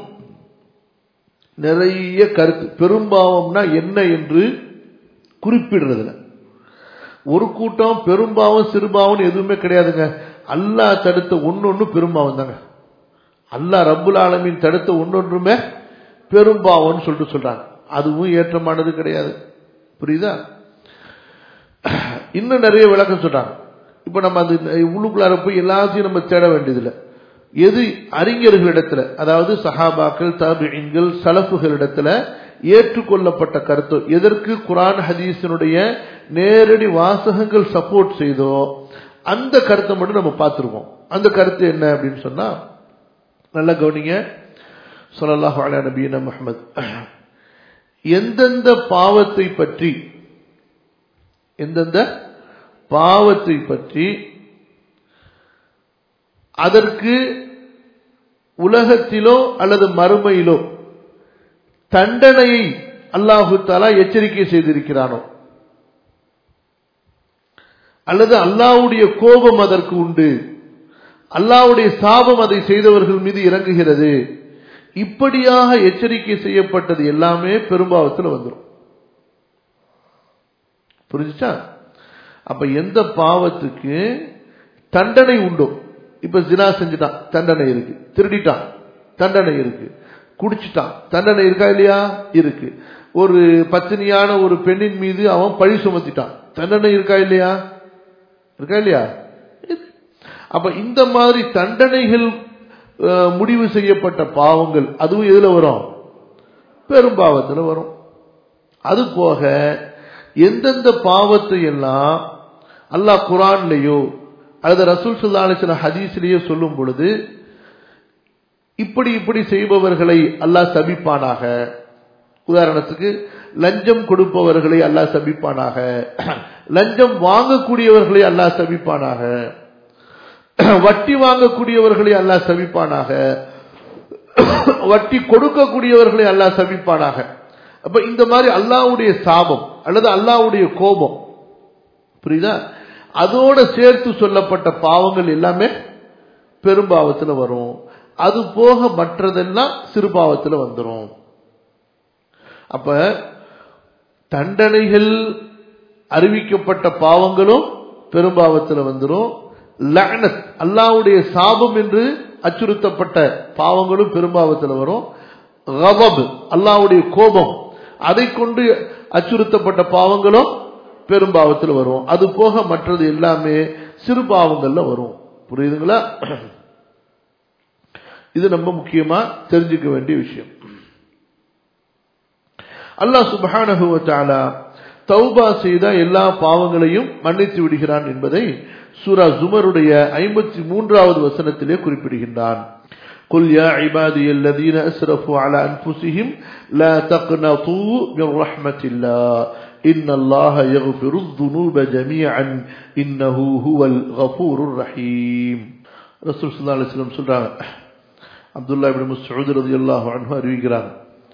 நிறைய கருத்து பெரும்பாவம்னா என்ன என்று குறிப்பிடுறதுல ஒரு கூட்டம் பெரும்பாவம் சிறுபாவம் எதுவுமே கிடையாதுங்க அல்லாஹ் தடுத்த ஒன்னொன்னு பெரும்பாவம் தாங்க அல்லாஹ் ரப்புல் ஆலமின் தடுத்த ஒன்னொன்றுமே பெரும்பாவம்னு சொல்லிட்டு சொல்றாங்க அதுவும் ஏற்றமானது கிடையாது புரியுதா இன்னும் நிறைய விளக்கம் சொல்றாங்க இப்ப நம்ம அந்த உள்ளுக்குள்ளார போய் எல்லாத்தையும் நம்ம தேட வேண்டியதில்லை எது அறிஞர்களிடத்துல அதாவது சஹாபாக்கள் தாபியன்கள் சலப்புகளிடத்துல ஏற்றுக்கொள்ளப்பட்ட கருத்து எதற்கு குரான் ஹதீஸினுடைய நேரடி வாசகங்கள் சப்போர்ட் செய்தோ அந்த கருத்தை மட்டும் நம்ம பார்த்துருக்கோம் அந்த கருத்து என்ன அப்படின்னு சொன்னா நல்ல கவனிங்க சொல்லலாஹு அலா நபீன முஹம்மது எந்தெந்த பாவத்தை பற்றி எந்தெந்த பாவத்தை பற்றி அதற்கு உலகத்திலோ அல்லது மறுமையிலோ தண்டனையை அல்லாஹு தாலா எச்சரிக்கை செய்திருக்கிறானோ அல்லது அல்லாவுடைய கோபம் அதற்கு உண்டு அல்லாவுடைய சாபம் அதை செய்தவர்கள் மீது இறங்குகிறது இப்படியாக எச்சரிக்கை செய்யப்பட்டது எல்லாமே பெரும்பாவத்தில் வந்துடும் புரிஞ்சுச்சா அப்ப எந்த பாவத்துக்கு தண்டனை உண்டோ இப்ப ஜினா செஞ்சுட்டான் தண்டனை இருக்கு திருடிட்டான் தண்டனை இருக்கு குடிச்சிட்டான் தண்டனை இருக்கா இல்லையா இருக்கு ஒரு பத்தினியான ஒரு பெண்ணின் மீது அவன் பழி சுமத்திட்டான் தண்டனை இருக்கா இல்லையா இருக்கா இல்லையா அப்ப இந்த மாதிரி தண்டனைகள் முடிவு செய்யப்பட்ட பாவங்கள் அதுவும் எதுல வரும் பெரும்பாவத்துல வரும் அது போக எந்தெந்த பாவத்தை எல்லாம் அல்லாஹ் குரான்லயோ அல்லது ரசூல் சுல்லா அலிஸ்ல ஹதீஸ்லயோ சொல்லும் பொழுது இப்படி இப்படி செய்பவர்களை அல்லாஹ் சபிப்பானாக உதாரணத்துக்கு லஞ்சம் கொடுப்பவர்களை அல்லாஹ் சபிப்பானாக லஞ்சம் வாங்கக்கூடியவர்களை அல்லாஹ் சபிப்பானாக வட்டி வாங்கக்கூடியவர்களை அல்லாஹ் சபிப்பானாக வட்டி கொடுக்கக்கூடியவர்களை அல்லாஹ் சபிப்பானாக அப்ப இந்த மாதிரி அல்லாவுடைய சாபம் அல்லது அல்லாவுடைய கோபம் புரியுதா அதோட சேர்த்து சொல்லப்பட்ட பாவங்கள் எல்லாமே பெரும்பாவத்துல வரும் அது போக மற்றதெல்லாம் சிறுபாவத்துல வந்துடும் அப்ப தண்டனைகள் அறிவிக்கப்பட்ட பாவங்களும் பெரும்பாவத்துல வந்துடும் லக்னத் அல்லாவுடைய சாபம் என்று அச்சுறுத்தப்பட்ட பாவங்களும் பெரும்பாவத்துல வரும் கவப் அல்லாவுடைய கோபம் அதை கொண்டு அச்சுறுத்தப்பட்ட பாவங்களும் பெரும்பாவத்தில் வரும் அது போக மற்றது எல்லாமே சிறு பாவங்கள்ல வரும் புரியுதுங்களா இது நம்ம முக்கியமா தெரிஞ்சுக்க வேண்டிய விஷயம் அல்லாஹ் சுபஹானஹுவத்தாலா தௌபா செய்த எல்லா பாவங்களையும் மன்னித்து விடுகிறான் என்பதை சூரா ஜுமருடைய ஐம்பத்தி மூன்றாவது வசனத்திலே குறிப்பிடுகின்றான் قل يا عبادي الذين أسرفوا على أنفسهم لا تقنطوا من رحمة الله إن الله يغفر الذنوب جميعا إنه هو الغفور الرحيم رسول صلى الله عليه وسلم சொல்றாங்க அப்துல்லா இப்னு மஸ்ஊத் ரலியல்லாஹு அன்ஹு அறிவிக்கிறாங்க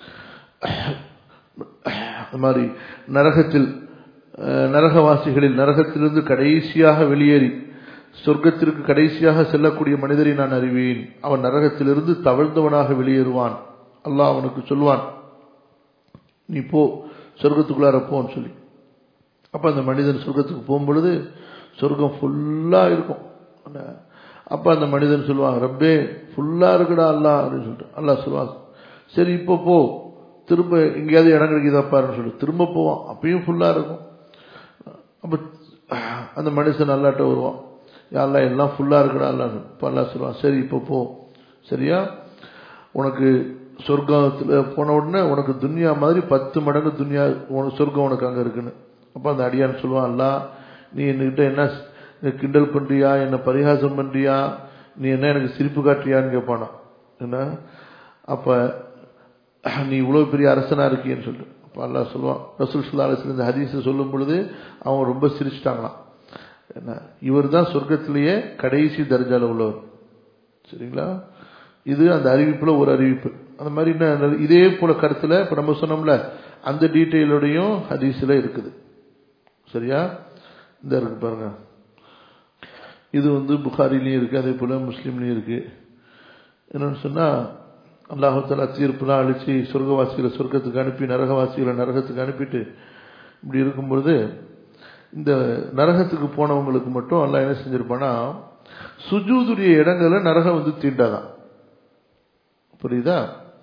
மாதிரி நரகத்தில் நரகவாசிகளில் நரகத்திலிருந்து கடைசியாக வெளியேறி சொர்க்கத்திற்கு கடைசியாக செல்லக்கூடிய மனிதரை நான் அறிவேன் அவன் நரகத்திலிருந்து தவழ்ந்தவனாக வெளியேறுவான் அல்லாஹ் அவனுக்கு சொல்வான் நீ போ சொர்க்கத்துக்குள்ளார போன்னு சொல்லி அப்ப அந்த மனிதன் சொர்க்கத்துக்கு போகும்பொழுது சொர்க்கம் ஃபுல்லா இருக்கும் அப்ப அந்த மனிதன் சொல்லுவான் ரப்பே ஃபுல்லா இருக்குடா அல்லா அப்படின்னு சொல்லிட்டு அல்லா சொல்லுவான் சரி இப்போ போ திரும்ப எங்கேயாவது இடம் கிடைக்குதா பாருன்னு சொல்லி திரும்ப போவான் அப்பயும் ஃபுல்லா இருக்கும் அப்ப அந்த மனுஷன் அல்லாட்ட வருவான் யாரெல்லாம் எல்லாம் ஃபுல்லா இருக்குடா அல்லான்னு இப்போ அல்லா சொல்லுவான் சரி இப்போ போ சரியா உனக்கு சொர்க்கத்துல போன உடனே உனக்கு துன்யா மாதிரி பத்து மடங்கு துன்யா உனக்கு சொர்க்கம் உனக்கு அங்க இருக்குன்னு அப்ப அந்த அடியான் சொல்லுவான் அல்லா நீ என்கிட்ட என்ன கிண்டல் பண்றியா என்ன பரிகாசம் பண்றியா நீ என்ன எனக்கு சிரிப்பு காட்டுறியான்னு கேட்பானா என்ன அப்ப நீ இவ்வளவு பெரிய அரசனா இருக்கியன்னு சொல்லு அப்ப அல்லாஹ் சொல்லுவான் ரசூல் சுல்லா அலிஸ்ல இந்த ஹதீஸை சொல்லும் பொழுது அவங்க ரொம்ப சிரிச்சிட்டாங்களாம் என்ன இவர் தான் சொர்க்கத்திலேயே கடைசி தர்ஜால உள்ளவர் சரிங்களா இது அந்த அறிவிப்புல ஒரு அறிவிப்பு அந்த மாதிரி இன்னும் இதே போல கருத்துல இப்ப நம்ம சொன்னோம்ல அந்த டீட்டெயிலோடையும் ஹதீஸ்ல இருக்குது சரியா இந்த இருக்கு பாருங்க இது வந்து புகாரிலையும் இருக்கு அதே போல முஸ்லீம்லயும் இருக்கு என்னன்னு சொன்னா அல்லாஹால தீர்ப்புலாம் அழிச்சு சொர்க்கவாசிகளை சொர்க்கத்துக்கு அனுப்பி நரகவாசிகளை நரகத்துக்கு அனுப்பிட்டு இப்படி இருக்கும்பொழுது இந்த நரகத்துக்கு போனவங்களுக்கு மட்டும் அல்லாஹ் என்ன செஞ்சிருப்பானா சுஜூதுடைய இடங்களை நரகம் வந்து தீண்டாதான் புரியுதா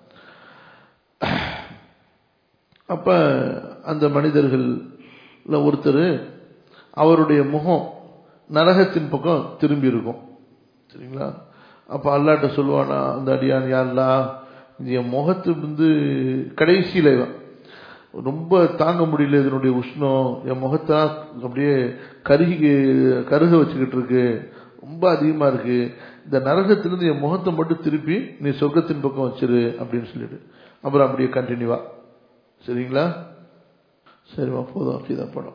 அப்ப அந்த மனிதர்கள்ல ஒருத்தர் அவருடைய முகம் நரகத்தின் பக்கம் திரும்பி இருக்கும் சரிங்களா அப்ப அல்லாட்ட சொல்லுவானா அந்த அடியான் யாருலா என் முகத்து வந்து கடைசியில ரொம்ப தாங்க முடியல இதனுடைய உஷ்ணம் என் முகத்தை அப்படியே கருகி கருக வச்சுக்கிட்டு இருக்கு ரொம்ப அதிகமா இருக்கு இந்த நரகத்திலிருந்து என் முகத்தை மட்டும் திருப்பி நீ சொர்க்கத்தின் பக்கம் வச்சிரு அப்படின்னு சொல்லிட்டு அப்புறம் அப்படியே கண்டினியூவா சரிங்களா சரிம்மா போதும் அப்படிதான் படம்